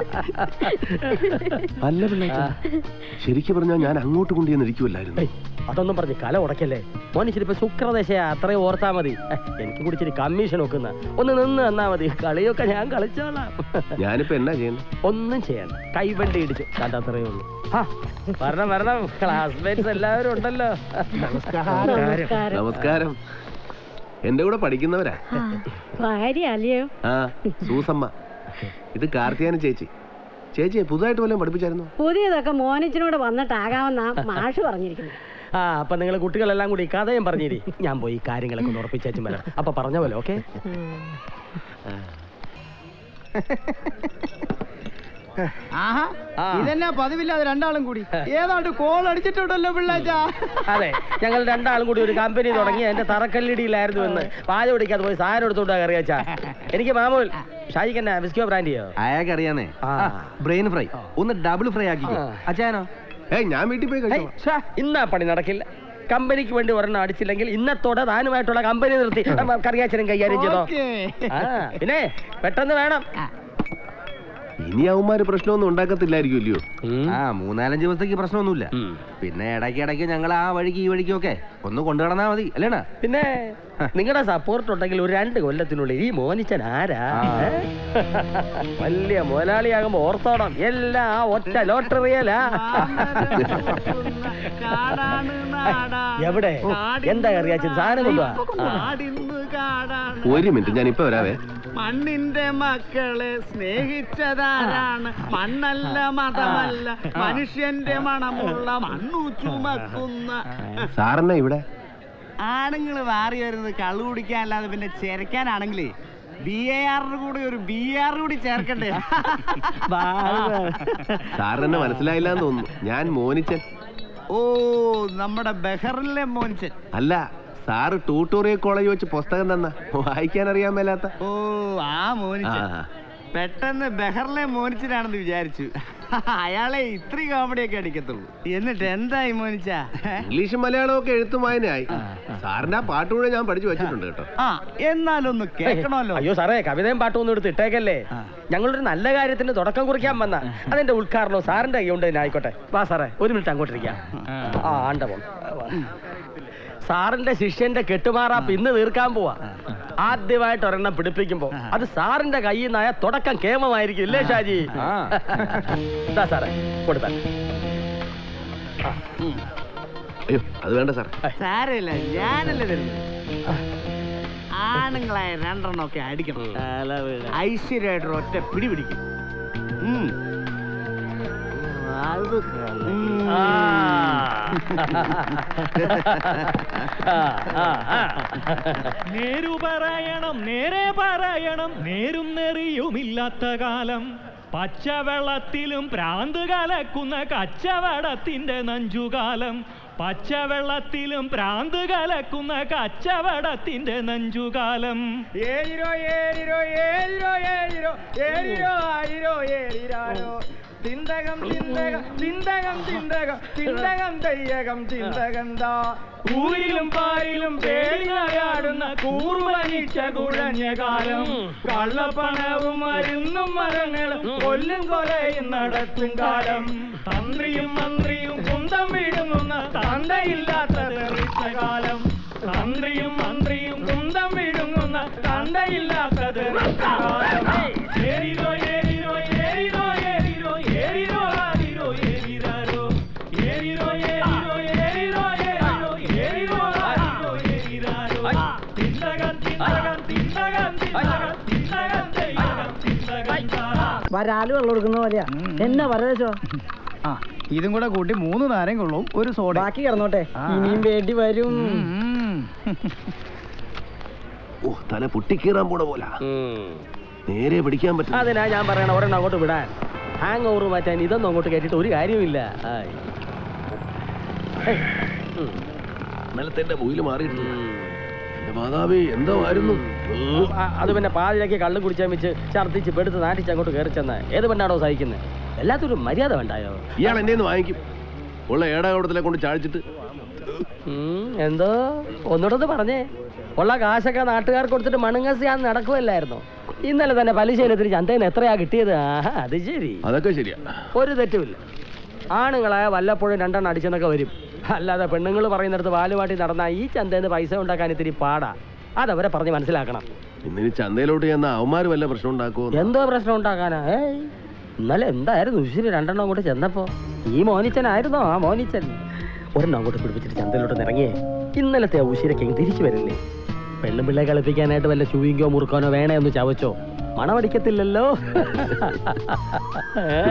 അല്ല പിള്ളേച്ചാ ശരിക്കും പറഞ്ഞാൽ ഞാൻ അങ്ങോട്ട് കൊണ്ടുവന്നിരിക്കുമല്ലായിരുന്നു അതൊന്നും പറഞ്ഞ് കല ഉടക്കല്ലേ മോനിച്ചിരിപ്പോ ശുക്രദശയാ അത്രയും ഓർത്താ മതി ഏ, എനിക്ക് കൂടി ഇച്ചിരി കമ്മീഷൻ നോക്കുന്ന ഒന്ന് നിന്ന് തന്നാ മതി കളിയൊക്കെ ഞാൻ കളിച്ചോളാം ഞാനിപ്പോ എന്നാ ചെയ്യുന്നത് ഒന്നും ചെയ്യണ്ട കൈവണ്ടി ഇടിച്ചു കണ്ട അത്രയേ ഉള്ളൂ ആ, വരണം വരണം ക്ലാസ്മേറ്റ്സ് എല്ലാവരും ഉണ്ടല്ലോ നമസ്കാരം എന്റെ കൂടെ പഠിക്കുന്നവരാ ഭാര്യ അല്ലയോ ആ സൂസമ്മ ഇത് കാർത്തിയാന ചേച്ചി ചേച്ചി പുതുതായിട്ട് വല്ലതും പഠിപ്പിച്ചായിരുന്നു പുതിയതൊക്കെ മോനിച്ചിനോട് വന്നിട്ടാകാമെന്നാ മാഷ് പറഞ്ഞിരിക്കുന്നത് ആ അപ്പൊ നിങ്ങൾ കുട്ടികളെല്ലാം കൂടി കഥയും പറഞ്ഞിരി ഞാൻ പോയി കാര്യങ്ങളൊക്കെ ഒന്ന് ഉറപ്പിച്ചേച്ചും വരാം അപ്പൊ പറഞ്ഞ പോലെ ഓക്കെ ആഹാ ഇതെന്നാ പതിവില്ലാതെ രണ്ടാളും കൂടി ഏതാണ്ട് കോൾ അടിച്ചിട്ടുണ്ടല്ലോ പിള്ളാച്ചാ അതെ ഞങ്ങൾ രണ്ടാളും കൂടി ഒരു കമ്പനി തുടങ്ങി എന്റെ തറക്കല്ലിടിയിലായിരുന്നു എന്ന് പാച പിടിക്കാതെ പോയി സാധനം എടുത്തോണ്ട് കറിയാച്ചാ എനിക്ക് മാമൂൽ ഷാജിക്ക് എന്നാ വിസ്കോ ബ്രാൻഡിയോ അയാൾക്ക് അറിയാന്നേ ബ്രെയിൻ ഫ്രൈ ഒന്ന് ഡബിൾ ഫ്രൈ ആക്കിക്കോ അച്ഛനോ ഏയ് ഞാൻ വീട്ടിൽ പോയി കഴിച്ചോളാം. ശ്ശെ, ഇന്നാ പണി നടക്കില്ല കമ്പനിക്ക് വേണ്ടി ഒരെണ്ണം അടിച്ചില്ലെങ്കിൽ ഇന്നത്തോടെ താനുമായിട്ടുള്ള കമ്പനി നിർത്തി കറിയാച്ചനും കൈകാര്യം ചെയ്തോ ഓക്കേ. ആ പിന്നെ പെട്ടെന്ന് വേണം ഇനി അവന്മാര് പ്രശ്നമൊന്നും ഉണ്ടാക്കത്തില്ലായിരിക്കും ഇല്ലയോ ആ മൂന്നാലഞ്ച് ദിവസത്തേക്ക് പ്രശ്നമൊന്നുമില്ല പിന്നെ ഇടയ്ക്ക് ഇടയ്ക്ക് ഞങ്ങൾ ആ വഴിക്ക് ഈ വഴിക്കും ഒക്കെ ഒന്ന് കൊണ്ടു നടന്നാ മതി അല്ലേണ പിന്നെ നിങ്ങളുടെ സപ്പോർട്ട് ഉണ്ടെങ്കിൽ ഒരു രണ്ട് കൊല്ലത്തിനുള്ളിൽ ഈ മോനിച്ചൻ ആരാ ഏ? വലിയ മുതലാളിയാകുമ്പോ ഓർത്തോണം എല്ലാം ആ ഒറ്റ ലോട്ടറിയലാ എവിടെ എന്താ കറിയാച്ചൻ സാധനം കൊണ്ടുവാ ആ. കാടിന്ന് കാടാണ് ഒരു മിനിറ്റ് ഞാൻ ഇപ്പൊ വരാവേ മണ്ണിന്റെ മക്കളെ സ്നേഹിച്ചതാരാണ് മണ്ണല്ല മതമല്ല മനുഷ്യന്റെ മണമുള്ള മണ്ണു ചുമക്കുന്ന സാറെന്നാ ഇവിടെ ആണുങ്ങൾ മാറി വരുന്നത് കള്ളു കുടിക്കാനല്ലാതെ പിന്നെ ചെരക്കാനാണെങ്കിലേ ബി എ ആറിന് കൂടെ ഒരു ബി ആർ കൂടി ചേർക്കണ്ടേ സാറിനെന്നെ മനസ്സിലായില്ലാന്ന് തോന്നുന്നു ഞാൻ മോനിച്ചൻ ഓ നമ്മുടെ ബഹറിലെ മോൻചൻ അല്ല സാറ് ട്യൂട്ടോറിയൽ കോളേജ് വെച്ച് പുസ്തകം തന്ന വായിക്കാൻ അറിയാൻ മേലാത്ത ഓ ആ മോനിച്ചൻ ആ. പെട്ടെന്ന് ബഹറിലെ മോനിച്ചനാണെന്ന് വിചാരിച്ചു അയാളെ ഇത്രയും കോമഡിയൊക്കെ അടിക്കത്തുള്ളൂ എന്നിട്ട് എന്തായി മോനിച്ച ഇംഗ്ലീഷും മലയാളവും ഒക്കെ എഴുത്തും വായനയായി സാറിന്റെ ആ പാട്ട് കൂടെ ഞാൻ പഠിച്ചു വെച്ചിട്ടുണ്ട് കേട്ടോ ആ എന്നാലൊന്ന് കേൾക്കണമല്ലോ അയ്യോ സാറേ കവിതയും പാട്ടും ഒന്നും എടുത്ത് ഇട്ടേക്കല്ലേ ഞങ്ങളൊരു നല്ല കാര്യത്തിന് തുടക്കം കുറിക്കാൻ വന്ന അതിന്റെ ഉദ്ഘാടനവും സാറിന്റെ കൈ കൊണ്ട് തന്നെ ആയിക്കോട്ടെ വാ സാറേ ഒരു മിനിറ്റ് അങ്ങോട്ടിരിക്കാം ആ ആണ്ട പോ സാറിന്റെ ശിഷ്യന്റെ കെട്ടുമാറാപ്പ് ഇന്ന് തീർക്കാൻ പോവാ ആദ്യമായിട്ട് ഒരെണ്ണം പിടിപ്പിക്കുമ്പോ അത് സാറിന്റെ കയ്യിൽ നിന്നായ തുടക്കം കേമമായിരിക്കും ഇല്ലേ ഷാജി ഇതാ സാറേ കൊടുത്താ അയ്യോ അത് വേണ്ട സാർ സാരമില്ല ഞാനല്ലേ തരുന്നത് ആണുങ്ങളായ രണ്ടെണ്ണം ഒക്കെ അടിക്കണം ഐശ്വര്യമായിട്ട് ഒറ്റ പിടി പിടിക്കും ഉം. അത് ഉം. നേരു പറയണം നേരെ പറയണം നേരും നെറിയുമില്ലാത്ത കാലം പച്ചവെള്ളത്തിലും പ്രാന്ത് കലക്കുന്ന കച്ചവടത്തിന്റെ നഞ്ചുകാലം പച്ചവെള്ളത്തിലും പ്രാന്ത് കലക്കുന്ന കച്ചവടത്തിന്റെ നഞ്ചുകാലം ഏരിരോ ഏരിരോ ഏരിരോ ഏരിരോ ഏരിരോ ആയിരോ ഏരിരാരോ തിന്തകം തിന്തകം തിന്തകം തിന്തകം തിന്തകം തെയ്യകം തിന്തകം താ ഊരിലും പാരിലും പേടിയാടുന്ന കൂർവനിച്ച കുഴഞ്ഞ കാലം കള്ളപ്പണവും മരുന്നും മരങ്ങളും കൊല്ലും കൊലയും നടത്തും കാലം തന്ത്രിയും മന്ത്രിയും കുന്തം വിഴുങ്ങുന്ന തന്തയില്ലാത്ത തെറിച്ച കാലം തന്ത്രിയും മന്ത്രിയും കുന്തം വിഴുങ്ങുന്ന തന്തയില്ലാത്ത തെറിച്ച കാലം ഏരിരോ ഏരിരോ ഏരിരോ ഏരിരോ ഏരിരോ ആരിരോ ഏരിരാരോ ഏരിരോ ഏരിരോ ഏരിരോ ഏരിരോ ഏരിരോ ആരിരോ ഏരിരാരോ തിന്തകം തിന്തകം തിന്തകം തിന്തകം തിന്തകം തെയ്യകം തിന്തകം താ വരാല് വെള്ളം കൊടുക്കുന്ന പോലെയാ എന്നാ പറയോ ആ ഇതും കൂടെ കൂട്ടി മൂന്ന് നേരം കൊള്ളും ഒരു സോഡ ബാക്കി കിടന്നോട്ടെ ഇനിയും വേണ്ടി വരും ഓ തല പൊട്ടിക്കീറാൻ പോണ പോലെ നേരെ പിടിക്കാൻ പറ്റും അതിനാ ഞാൻ പറയണ ഒരെണ്ണം അങ്ങോട്ട് വിടാൻ ഹാങ് ഓവർ മാറ്റാൻ ഇതൊന്നും അങ്ങോട്ട് കേട്ടിട്ട് ഒരു കാര്യമില്ല ആയ്. ഹേയ്. ഉം. ഇന്നലത്തെ എന്റെ മുയില് മാറിയിട്ടില്ല എന്റെ മാതാവേ എന്തോ ആയിരുന്നു ആ, അത് പിന്നെ പാതിരാക്കി കള്ളു കുടിച്ചാൽ വെച്ച് ഛർദ്ദിച്ച് പെടുത്ത് നാട്ടിച്ച് അങ്ങോട്ട് കയറി ചെന്ന ഏത് പെണ്ണാണോ സഹിക്കുന്നത് എല്ലാത്തൊരു മര്യാദ വേണ്ടായോ ഇയാൾ എന്റെ വാങ്ങിക്കും ഉള്ള ഏടാകൂടത്തിലെ കൊണ്ട് ചാഴിച്ചിട്ട് ഉം, എന്തോ ഒന്നുകൂടെ പറഞ്ഞേ ഉള്ള കാശൊക്കെ നാട്ടുകാർക്ക് കൊടുത്തിട്ട് മണുങ്ങസിയാന്ന് നടക്കുമല്ലായിരുന്നോ ഇന്നലെ തന്നെ പലിശയിനത്തിന് ചന്തയിൽ എത്രയാ കിട്ടിയത് ആഹാ അത് ശരി അതൊക്കെ ശരിയാ ഒരു തെറ്റുമില്ല ആണുങ്ങളായ വല്ലപ്പോഴും രണ്ടെണ്ണം അടിച്ചെന്നൊക്കെ വരും അല്ലാതെ പെണ്ണുങ്ങൾ പറയുന്നിടത്ത് വാലുമാട്ടി നടന്നാൽ ഈ ചന്തയിൽ നിന്ന് പൈസ ഉണ്ടാക്കാൻ ഇത്തിരി പാടാ അതവരെ പറഞ്ഞ് മനസ്സിലാക്കണം ഇന്നിനി ചന്തയിലോട്ട് ചെന്ന അവന്മാര് വല്ല പ്രശ്നം ഉണ്ടാക്കുമോ എന്തോ പ്രശ്നം ഉണ്ടാക്കാനാ ഏയ് ഇന്നലെ എന്തായിരുന്നു ഉശിരി രണ്ടെണ്ണം അങ്ങോട്ട് ചെന്നപ്പോ ഈ മോനിച്ചനായിരുന്നോ ആ മോനിച്ചൻ ഒരെണ്ണം അങ്ങോട്ട് പിടിപ്പിച്ചിട്ട് ചന്തയിലോട്ട് ഇറങ്ങിയേ ഇന്നലത്തെ ആ ഉശിരൊക്കെ ഇങ്ങ് തിരിച്ചു വരില്ലേ പെണ്ണും പിള്ളെ കളിപ്പിക്കാനായിട്ട് വല്ല ചൂയിങ്കോ മുറുക്കാനോ വേണേ ഒന്ന് ചവച്ചോ മണമടിക്കത്തില്ലല്ലോ ഏ?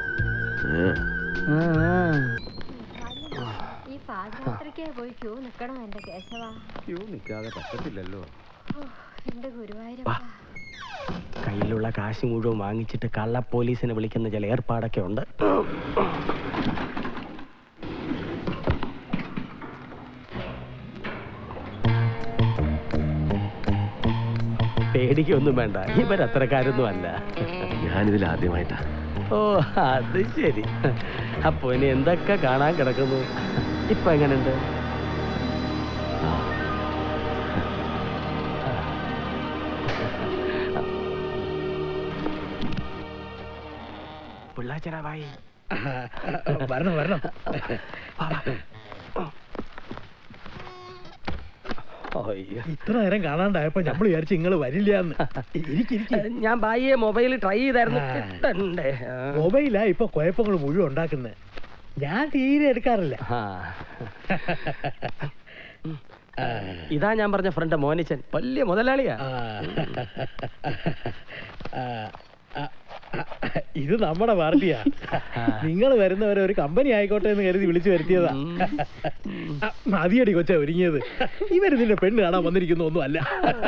ആ, ആ. ഈ പാദയാത്രയ്ക്ക് പോയി ക്യൂ നിൽക്കണം എന്റെ കേശവ ക്യൂ നിൽക്കാതെ പറ്റത്തില്ലല്ലോ ഓ, എന്റെ ഗുരുവായൂരപ്പ കയ്യിലുള്ള കാശ് മുഴുവൻ വാങ്ങിച്ചിട്ട് കള്ള പോലീസിനെ വിളിക്കുന്ന ചില ഏർപ്പാടൊക്കെ ഉണ്ട് പേടിക്കൊന്നും വേണ്ട ഇവരത്രക്കാരൊന്നും അല്ല ഞാനിതിൽ ആദ്യമായിട്ടാ ഓ അത് ശരി അപ്പൊ ഇനി എന്തൊക്കെ കാണാൻ കിടക്കുന്നു ഇപ്പൊ എങ്ങനെയുണ്ട് പിള്ളാച്ചനായി വരണം വരണം ഇത്ര നേരം കാണാണ്ടായപ്പോ നമ്മൾ വിചാരിച്ചു നിങ്ങൾ വരില്ലാന്ന് ഞാൻ ബായിയെ മൊബൈൽ ട്രൈ ചെയ്തായിരുന്നു കിട്ടണ്ടേ ആ. മൊബൈലാ ഇപ്പൊ കുഴപ്പങ്ങൾ മുഴുവൻ ഉണ്ടാക്കുന്നത് ഞാൻ തീരെ എടുക്കാറില്ല ഇതാ ഞാൻ പറഞ്ഞ ഫ്രണ്ട് മോനിച്ചൻ വലിയ മുതലാളിയാ ഇത് നമ്മുടെ പാർട്ടിയാ നിങ്ങൾ വരുന്നവരെ ഒരു കമ്പനി ആയിക്കോട്ടെ എന്ന് കരുതി വിളിച്ചു വരുത്തിയതാ ആ, മതിയടി കൊച്ച ഒരുങ്ങിയത് ഇവര് നിന്റെ പെണ്ണ് കാണാൻ വന്നിരിക്കുന്ന ഒന്നും അല്ല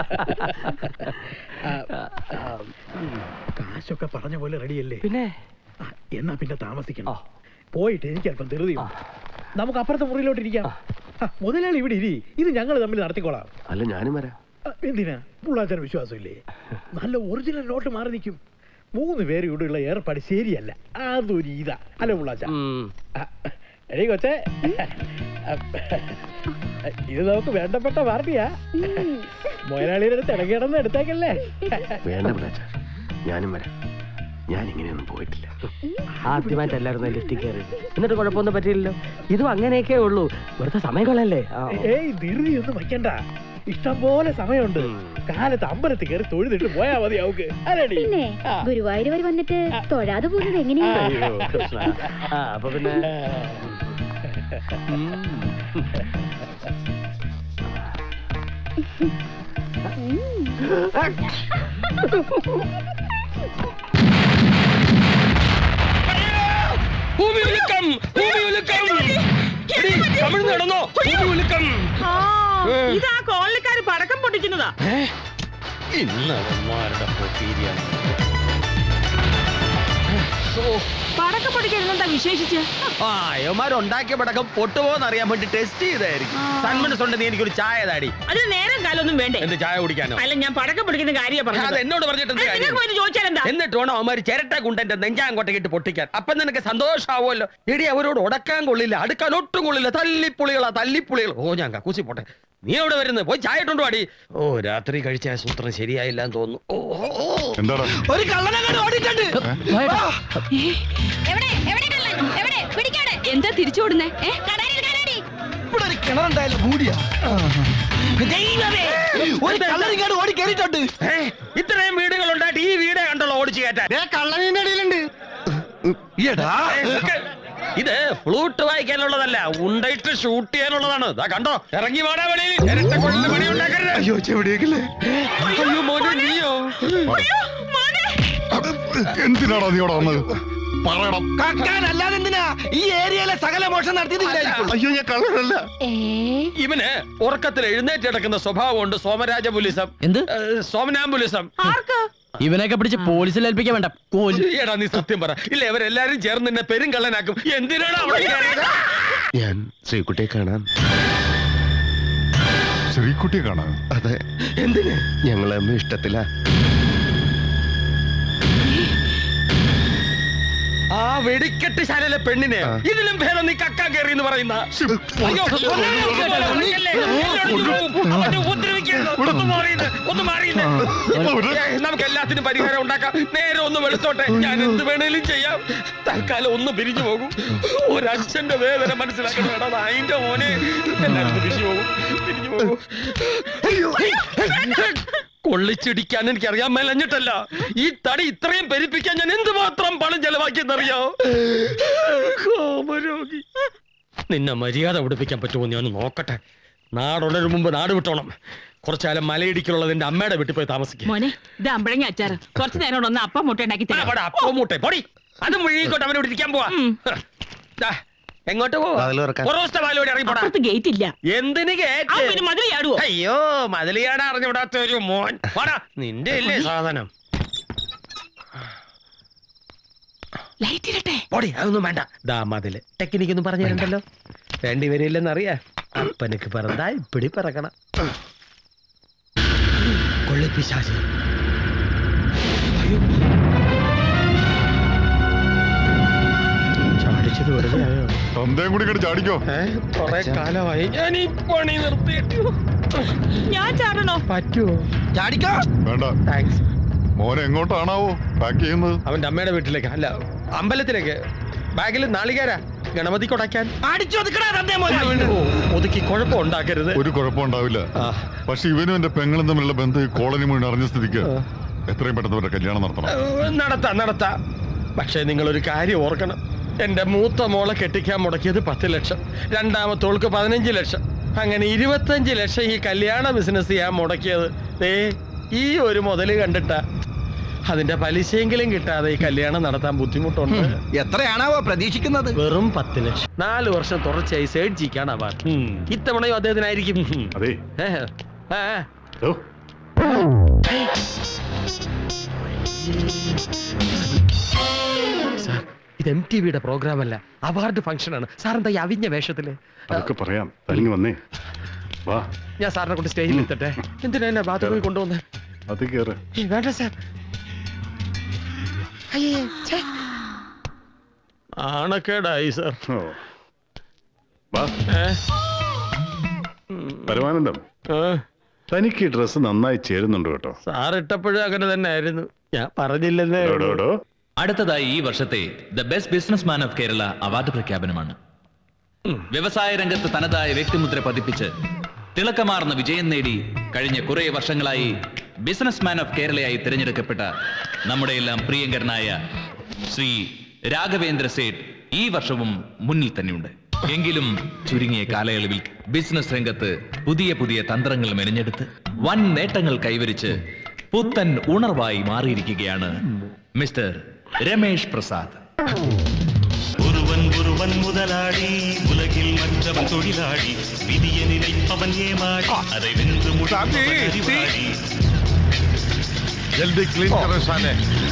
ആ, ആ, ഉം, കാശൊക്കെ പറഞ്ഞ പോലെ റെഡിയല്ലേ പിന്നെ എന്നാ പിന്നെ താമസിക്കണം പോയിട്ട് എനിക്ക് അല്പം ധൃതി നമുക്ക് അപ്പുറത്തെ മുറിയിലോട്ട് ഇരിക്കാം ആ, മുതലാളി ഇവിടെ ഇരി ഇത് ഞങ്ങൾ തമ്മിൽ നടത്തിക്കോളാം അല്ല ഞാനും വരാം ആ, എന്തിനാ പുള്ളാച്ചന് വിശ്വാസമില്ലേ നല്ല ഒറിജിനൽ നോട്ട് മാറി നിൽക്കും മൂന്ന് പേര് ഇവിടെയുള്ള ഏർപ്പാട് ശരിയല്ല അതൊരു ഇതാ അല്ല പുള്ളാച്ച എടീ കൊച്ചേ ഇത് നമുക്ക് വേണ്ടപ്പെട്ട പാർട്ടിയാ മുതലാളിയുടെ അടുത്ത് ഇടകിടന്ന് എടുത്തേക്കല്ലേ വേണ്ട പിള്ളാച്ച ഞാനും വരാം ഞാൻ ഇങ്ങനെയൊന്നും പോയിട്ടില്ല ആദ്യമായിട്ട് എല്ലാവരും ലിഫ്റ്റിൽ കയറി എന്നിട്ട് കുഴപ്പമൊന്നും പറ്റിയില്ലല്ലോ ഇതും അങ്ങനെയൊക്കെ ഉള്ളൂ വെറുതെ സമയം കളയല്ലേ ആ. ഏയ് ധൃതി ഒന്നും വയ്ക്കണ്ട ഇഷ്ടം പോലെ സമയമുണ്ട് കാലത്ത് അമ്പലത്തിൽ കയറി തൊഴുതിട്ട് പോയാ മതി അവക്ക് അല്ലടി പിന്നെ ഗുരുവായൂർ വരെ വന്നിട്ട് തൊഴാതെ പോകുന്നത് എങ്ങനെയാ അയ്യോ, കൃഷ്ണ. ആ, അപ്പൊ പിന്നെ ഭൂമി ഉലുക്കം ഭൂമി ഉലുക്കം എടി, കമിഴ്ന്ന് കിടന്നോ ഭൂമി ഉലുക്കം ഇതാ കോളനിക്കാര് പടക്കം പൊട്ടിക്കുന്നതാ ഇന്നവന്മാരുടെ പൊട്ടീരിയാണ് പടക്കം പൊട്ടിക്കരുന്നെന്താ വിശേഷിച്ച് ആ അയ്യന്മാരുണ്ടാക്കിയ പടക്കം പൊട്ടുപോന്ന് അറിയാൻ വേണ്ടി ടെസ്റ്റ് ചെയ്തായിരിക്കും സൺമനസ് ഉണ്ട് നീ എനിക്കൊരു ചായ താടി അത് നേരം കാലൊന്നും വേണ്ടേ എന്ത് ചായ കുടിക്കാനോ അല്ല ഞാൻ പടക്കം പൊട്ടിക്കുന്ന കാര്യം അത് എന്നോട് പറഞ്ഞിട്ട് എന്ത് കാര്യം? ചോദിച്ചാൽ എന്താ എന്നിട്ട് വേണം അവന്മാര് ചിരട്ട കുണ്ടന്റെ നെഞ്ചാങ്കോട്ടേക്ക് ഇട്ട് പൊട്ടിക്കാൻ അപ്പൊ നിനക്ക് സന്തോഷാവുമല്ലോ എടി അവരോട് ഉടക്കാൻ കൊള്ളില്ല അടുക്കാൻ ഒട്ടും കൊള്ളില്ല തല്ലിപ്പുളികളാ തല്ലിപ്പുളികൾ ഓ ഞാൻ കക്കൂസി പോട്ടെ നീ എവിടെ വരുന്നത് പോയി ചായ ഇട്ടുണ്ടോ അടി ഓ രാത്രി കഴിച്ച ആ സൂത്രം ശരിയായില്ല എന്ന് തോന്നുന്നു ഓ, ഓ, ഓ. എന്താടാ ഒരു കള്ളനങ്ങാട് ഓടിയിട്ടുണ്ട് എവിടെ എവിടെ കള്ളൻ എവിടെ പിടിക്കാട് എന്താ തിരിച്ചോടുന്നേ ഇവിടെ ഒരു കിണറുണ്ടായാലും മൂടിയാ ഒരു കള്ളനിങ്ങാട് ഓടി കയറിയിട്ടുണ്ട് ഇത്രയും വീടുകൾ ഉണ്ടായിട്ട് ഈ വീടേ കണ്ടുള്ള ഓടിച്ചു കയറ്റാൻ കള്ളനിന്റെ അടിയിലുണ്ട് ഇത് ഫ്ലൂട്ട് വായിക്കാനുള്ളതല്ല ഉണ്ടയിട്ട് ഷൂട്ട് ചെയ്യാനുള്ളതാണ് ദാ കണ്ടോ ഇറങ്ങി വാടാ വെളിയിൽ ഇരട്ട കൊള്ളിൽ പണി ഉണ്ടാക്കരുത് അയ്യോ ചെവിടിയേക്കില്ലേ അയ്യോ മോനെ നീയോ എന്തിനാടാ നീ ഇവിടെ വന്നത് പറയണം കക്കാനല്ലാതെ എന്തിനാ ഈ ഏരിയയിലെ സകല മോഷണം നടത്തിയതില്ലായിരിക്കും അയ്യോ ഞാൻ കള്ളനല്ല ഇവന് ഉറക്കത്തിൽ എഴുന്നേറ്റ് കിടക്കുന്ന സ്വഭാവമുണ്ട് സോമരാജ പുലിസം എന്ത് സോമനാംബുലിസം ഇവനെയൊക്കെ പിടിച്ച് പോലീസിൽ ഏൽപ്പിക്കാൻ വേണ്ട എടാ നീ സത്യം പറ ഇല്ല ഇവരെല്ലാരും ചേർന്ന് നിന്നെ പെരുങ്കള്ളനാക്കും എന്തിനാണ് അവിടെ കയറിയത്? ഞാൻ ശ്രീകുട്ടിയെ കാണാൻ ശ്രീകുട്ടിയെ കാണാൻ അതെ എന്തിന് ഞങ്ങൾ തമ്മിൽ ഇഷ്ടത്തില ആ വെടിക്കെട്ട് ശാലയിലെ പെണ്ണിനെ ഇതിലും ഭേദം നീ കക്കാൻ കയറി എന്ന് പറയുന്ന അയ്യോ, കൊല്ലാൻ നോക്കുമ്പോൾ ഉണങ്ങല്ലേ? എല്ലൊടിഞ്ഞു പോവും. അവനെ ഉപദ്രവിക്കരുത്. ഒന്ന് മാറിയത് ഒന്ന് മാറിയത് നമുക്ക് എല്ലാത്തിനും പരിഹാരം ഉണ്ടാക്കാം നേരെ ഒന്ന് വെളുത്തോട്ടെ ഞാൻ എന്ത് വേണേലും ചെയ്യാം തൽക്കാലം ഒന്ന് പിരിഞ്ഞു പോകും ഒരു അച്ഛന്റെ വേദന മനസ്സിലാക്കണം എടാ അതിന്റെ മോനെ എല്ലാവരും ഒന്ന് പിരിഞ്ഞു പോകും പിരിഞ്ഞു പോകും അയ്യോ കൊള്ളിച്ചിടിക്കാൻ എനിക്ക് അറിയാൻ മേലഞ്ഞിട്ടല്ല ഈ തടി ഇത്രയും പെരിപ്പിക്കാൻ ഞാൻ എന്തുമാത്രം പണം ചെലവാക്കിയെന്നറിയോ കോപരോഗി നിന്നെ മര്യാദ ഉടുപ്പിക്കാൻ പറ്റുമോ ഞാൻ ഒന്ന് നോക്കട്ടെ നാടുണരും മുമ്പ് നാട് വിട്ടോണം കുറച്ചുകാലം മലയിടിക്കുള്ളതിന്റെ അമ്മയുടെ വീട്ടിൽ പോയി താമസിക്കും മോനെ ഇത് അമ്പഴങ്ങ അച്ചാറ് കുറച്ചു നേരം കൊണ്ട് ഒന്ന് അപ്പം മുട്ട ഉണ്ടാക്കി തരാം അപ്പം മുട്ടേ പൊടി അത് മുഴുകിക്കോട്ടെ അവനോട് ഇരിക്കാൻ പോവാ ദാ, എങ്ങോട്ട് പോവാ വാതില് തുറക്കാൻ. പൊറോസ്റ്റ വാലോടി ഇറങ്ങി പോടാ അപ്പുറത്ത് ഗേറ്റ് ഇല്ല എന്തിന് ആ, ഗേറ്റ് പിന്നെ മതിൽ ചാടുവോ? അയ്യോ മതിലിയാട അറിഞ്ഞുവിടാത്ത ഒരു മോൻ വാടാ നിന്റെ അല്ലേ സാധനം ലൈറ്റ് ഇരട്ടെ പൊടി അതൊന്നും വേണ്ട ദാ മതില് ടെക്നിക്ക് ഒന്നും പറഞ്ഞു തരണ്ടല്ലോ വേണ്ടി വരില്ലെന്നറിയാ അപ്പനക്ക് പറന്താ ഇപ്പിടി പറക്കണം കൊള്ളിപ്പിശാചി ചാടിച്ചത് വെറുതെ ആയോ തന്തയും കൂടി ഇങ്ങോട്ട് ചാടിക്കോ കൊറേ കാലമായി ഞാൻ ഈ പണി നിർത്തിയിട്ടു ഞാൻ ചാടണോ പറ്റുമോ ചാടിക്കോ വേണ്ട താങ്ക്സ് മോനെ എങ്ങോട്ടാണാവോ പാക്ക് ചെയ്യുന്നത് അവന്റെ അമ്മയുടെ വീട്ടിലേക്ക് അല്ല അമ്പലത്തിലേക്ക് ബാഗിൽ നാളികേരാ ഗണപതി കൊടക്കാൻ ഓ, ഒതുക്കി കുഴപ്പം ഉണ്ടാക്കരുത് ഒരു കുഴപ്പമുണ്ടാവില്ല പക്ഷെ ഇവനും എന്റെ പെങ്ങളും തമ്മിലുള്ള ബന്ധം ഈ കോളനി മുഴുവൻ അറിഞ്ഞ സ്ഥിതിക്ക് എത്രയും പെട്ടെന്ന് അവരുടെ കല്യാണം നടത്തണം ഏ, നടത്താം നടത്താം പക്ഷേ നിങ്ങളൊരു കാര്യം ഓർക്കണം എന്റെ മൂത്ത മോളെ കെട്ടിക്കാൻ മുടക്കിയത് പത്ത് ലക്ഷം രണ്ടാമത്തോൾക്ക് പതിനഞ്ച് ലക്ഷം അങ്ങനെ ഇരുപത്തഞ്ച് ലക്ഷം ഈ കല്യാണ ബിസിനസ് ചെയ്യാൻ മുടക്കിയത് ഏ ഈ ഒരു മുതല് കണ്ടിട്ടാ അതിന്റെ പലിശയെങ്കിലും കിട്ടാതെ ഈ കല്യാണം നടത്താൻ ബുദ്ധിമുട്ടുണ്ട് എത്രയാണാവോ പ്രതീക്ഷിക്കുന്നത് വെറും പത്ത് ലക്ഷം നാല് വർഷം തുടർച്ചയായി സേഡ് ജിക്കാണ് അവാർഡ് ഇത്തവണയും അദ്ദേഹത്തിനായിരിക്കും അതെ ഏ, ആ, ആ. സാർ ഇത് എം ടി വിയുടെ പ്രോഗ്രാം അല്ല അവാർഡ് ഫംഗ്ഷൻ ആണ് സാർ എന്താ ഈ അവിഞ്ഞ വേഷത്തില് അതൊക്കെ പറയാം തനിങ്ങ് വന്നേ വാ ഞാൻ സാറിനെ കൊണ്ട് സ്റ്റേജിൽ എത്തട്ടെ എന്തിനാ എന്നെ ബാത്റൂമിൽ കൊണ്ടുവന്ന് അത് കേറ് വേണ്ട സാർ അയ്യേ, ഛേ. ആണക്കേടായി സാർ വാ ഏ? പരമാനന്ദം തനിക്ക് ഈ ഡ്രസ്സ് നന്നായി ചേരുന്നുണ്ട് കേട്ടോ സാർ ഇട്ടപ്പോഴും അങ്ങനെ തന്നെ ആയിരുന്നു ഞാൻ പറഞ്ഞില്ലെന്നേ ഉള്ളൂ. അടുത്തതായി ഈ വർഷത്തെ the best businessman of Kerala award പ്രഖ്യാപനമാണ് വ്യവസായ രംഗത്ത് തനതായ വ്യക്തിമുദ്ര പതിപ്പിച്ച് തിളക്കമാർന്ന വിജയം നേടി കഴിഞ്ഞ കുറെ വർഷങ്ങളായി ബിസിനസ് മാൻ ഓഫ് കേരളയായി തിരഞ്ഞെടുക്കപ്പെട്ട നമ്മുടെ എല്ലാം പ്രിയങ്കരനായ ശ്രീ രാഘവേന്ദ്ര സേഠ് ഈ വർഷവും മുന്നിൽ തന്നെയുണ്ട് എങ്കിലും ചുരുങ്ങിയ കാലയളവിൽ ബിസിനസ് രംഗത്ത് പുതിയ പുതിയ തന്ത്രങ്ങൾ മെനഞ്ഞെടുത്ത് വൻ നേട്ടങ്ങൾ കൈവരിച്ച് പുത്തൻ ഉണർവായി മാറിയിരിക്കുകയാണ് മിസ്റ്റർ രമേഷ് പ്രസാദ് ஒருவன் ஒருவன் முதலாளி உலகில் மற்றவன் தொழிலாளி விதியை நினைப்பவன் ஏமாளி அதை வென்று முடிப்பவன் அறிவாளி ജൽദി ക്ലീൻ കറോ സാനെ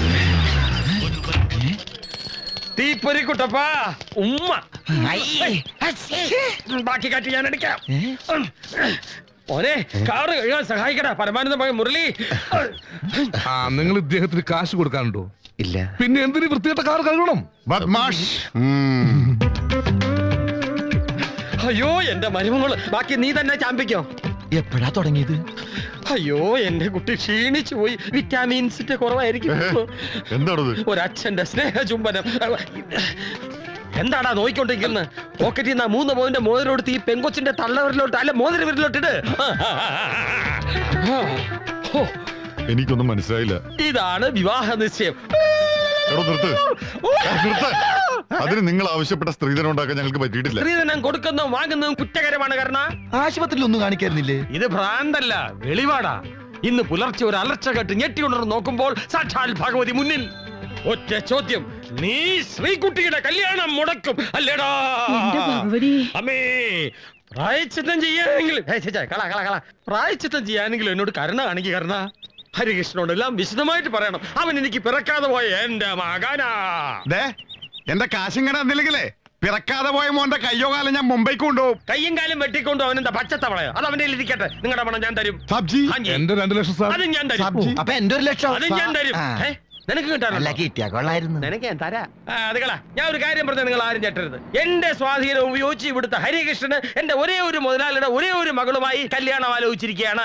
തീപ്പൊരി കുട്ടപ്പാ ഉമ്മ ബാക്കി കാറ്റ് ഞാൻ എടുക്കാം ഓനെ കാറ് കഴുകാൻ സഹായിക്കടാ പരമാനന്ദ മകൻ മുരളി ആ നിങ്ങൾ ഇദ്ദേഹത്തിന് കാശ് കൊടുക്കാനുണ്ടോ ഇല്ല പിന്നെ എന്തിന് വൃത്തികെട്ട കാർ കഴുകണം ബദ്മാഷ് അയ്യോ എന്റെ മരുമകള് ബാക്കി നീ തന്നെ ചാമ്പിക്കോ എപ്പോഴാ തുടങ്ങിയത് അയ്യോ എന്റെ കുട്ടി ക്ഷീണിച്ചു പോയി വിറ്റാമിൻസിന്റെ കുറവായിരിക്കും എന്താണത് ഒരച്ഛന്റെ സ്നേഹ ചുംബനം എന്താടാ നോയിക്കൊണ്ടിരിക്കുന്നത് പോക്കറ്റിൽ നിന്ന് മൂന്ന് പോയിന്റ് മോതിരോടുത്ത് ഈ പെങ്കൊച്ചിന്റെ തള്ളവരിലോട്ട് അല്ല മോതിര വിരലോട്ടിട് എനിക്കൊന്നും മനസ്സിലായില്ല ഇതാണ് വിവാഹ നിശ്ചയം എടോ നിർത്ത് നിർത്ത് അതിന് നിങ്ങൾ ആവശ്യപ്പെട്ട സ്ത്രീധനം ഉണ്ടാക്കാൻ ഞങ്ങൾക്ക് പറ്റിയിട്ടില്ല സ്ത്രീധനം കൊടുക്കുന്നതും വാങ്ങുന്നതും കുറ്റകരമാണ് കാരണം ആശുപത്രിയിൽ ഒന്നും കാണിക്കായിരുന്നില്ലേ ഇത് ഭ്രാന്തല്ല വെളിവാടാ ഇന്ന് പുലർച്ചെ ഒരു അലർച്ച കേട്ട് ഞെട്ടി ഉണർന്ന് നോക്കുമ്പോൾ സാക്ഷാൽ ഭഗവതി മുന്നിൽ ഒറ്റ ചോദ്യം നീ ശ്രീകുട്ടിയുടെ കല്യാണം മുടക്കും അല്ലേടാ അമ്മേ പ്രായച്ചിത്തം ചെയ്യാനെങ്കിൽ ഹേ, ഛെ, ഛെ, കള കള കള പ്രായച്ചിത്തം ചെയ്യാനെങ്കിലും എന്നോട് കരുണ കാണിക്കുക കരുണ ഹരികൃഷ്ണനോടെല്ലാം വിശദമായിട്ട് പറയണം അവൻ എനിക്ക് പിറക്കാതെ പോയ എന്റെ മകനാ എന്റെ കാശിങ്ങനെ തന്നില്ലെങ്കിലേ പിറക്കാതെ പോയ മോന്റെ കയ്യോ കാലം ഞാൻ മുംബൈക്ക് കൊണ്ടുപോകും കയ്യും കാലും വെട്ടിക്കൊണ്ടു അവൻ എന്താ പച്ചത്തവളയോ അത് അവന്റെ കയ്യിൽ ഇരിക്കട്ടെ നിങ്ങളുടെ പണം ഞാൻ തരും സബ്ജി ഹാജി. എന്റെ രണ്ട് ലക്ഷം സാർ അതും ഞാൻ തരും സബ്ജി. അപ്പൊ എന്റെ ഒരു ലക്ഷം അതും ഞാൻ തരും ആ. ഏ? നിനക്ക് കിട്ടാനോ അല്ല കിട്ടിയാ കൊള്ളായിരുന്നു നിനക്ക് ഞാൻ തരാ ആ, അത് കള ഞാൻ ഒരു കാര്യം പറഞ്ഞ നിങ്ങൾ ആരും ഞെട്ടരുത് എന്റെ സ്വാധീനം ഉപയോഗിച്ച് ഇവിടുത്തെ ഹരികൃഷ്ണന് എന്റെ ഒരേ ഒരു മുതലാളിയുടെ ഒരേ ഒരു മകളുമായി കല്യാണം ആലോചിച്ചിരിക്കുകയാണ്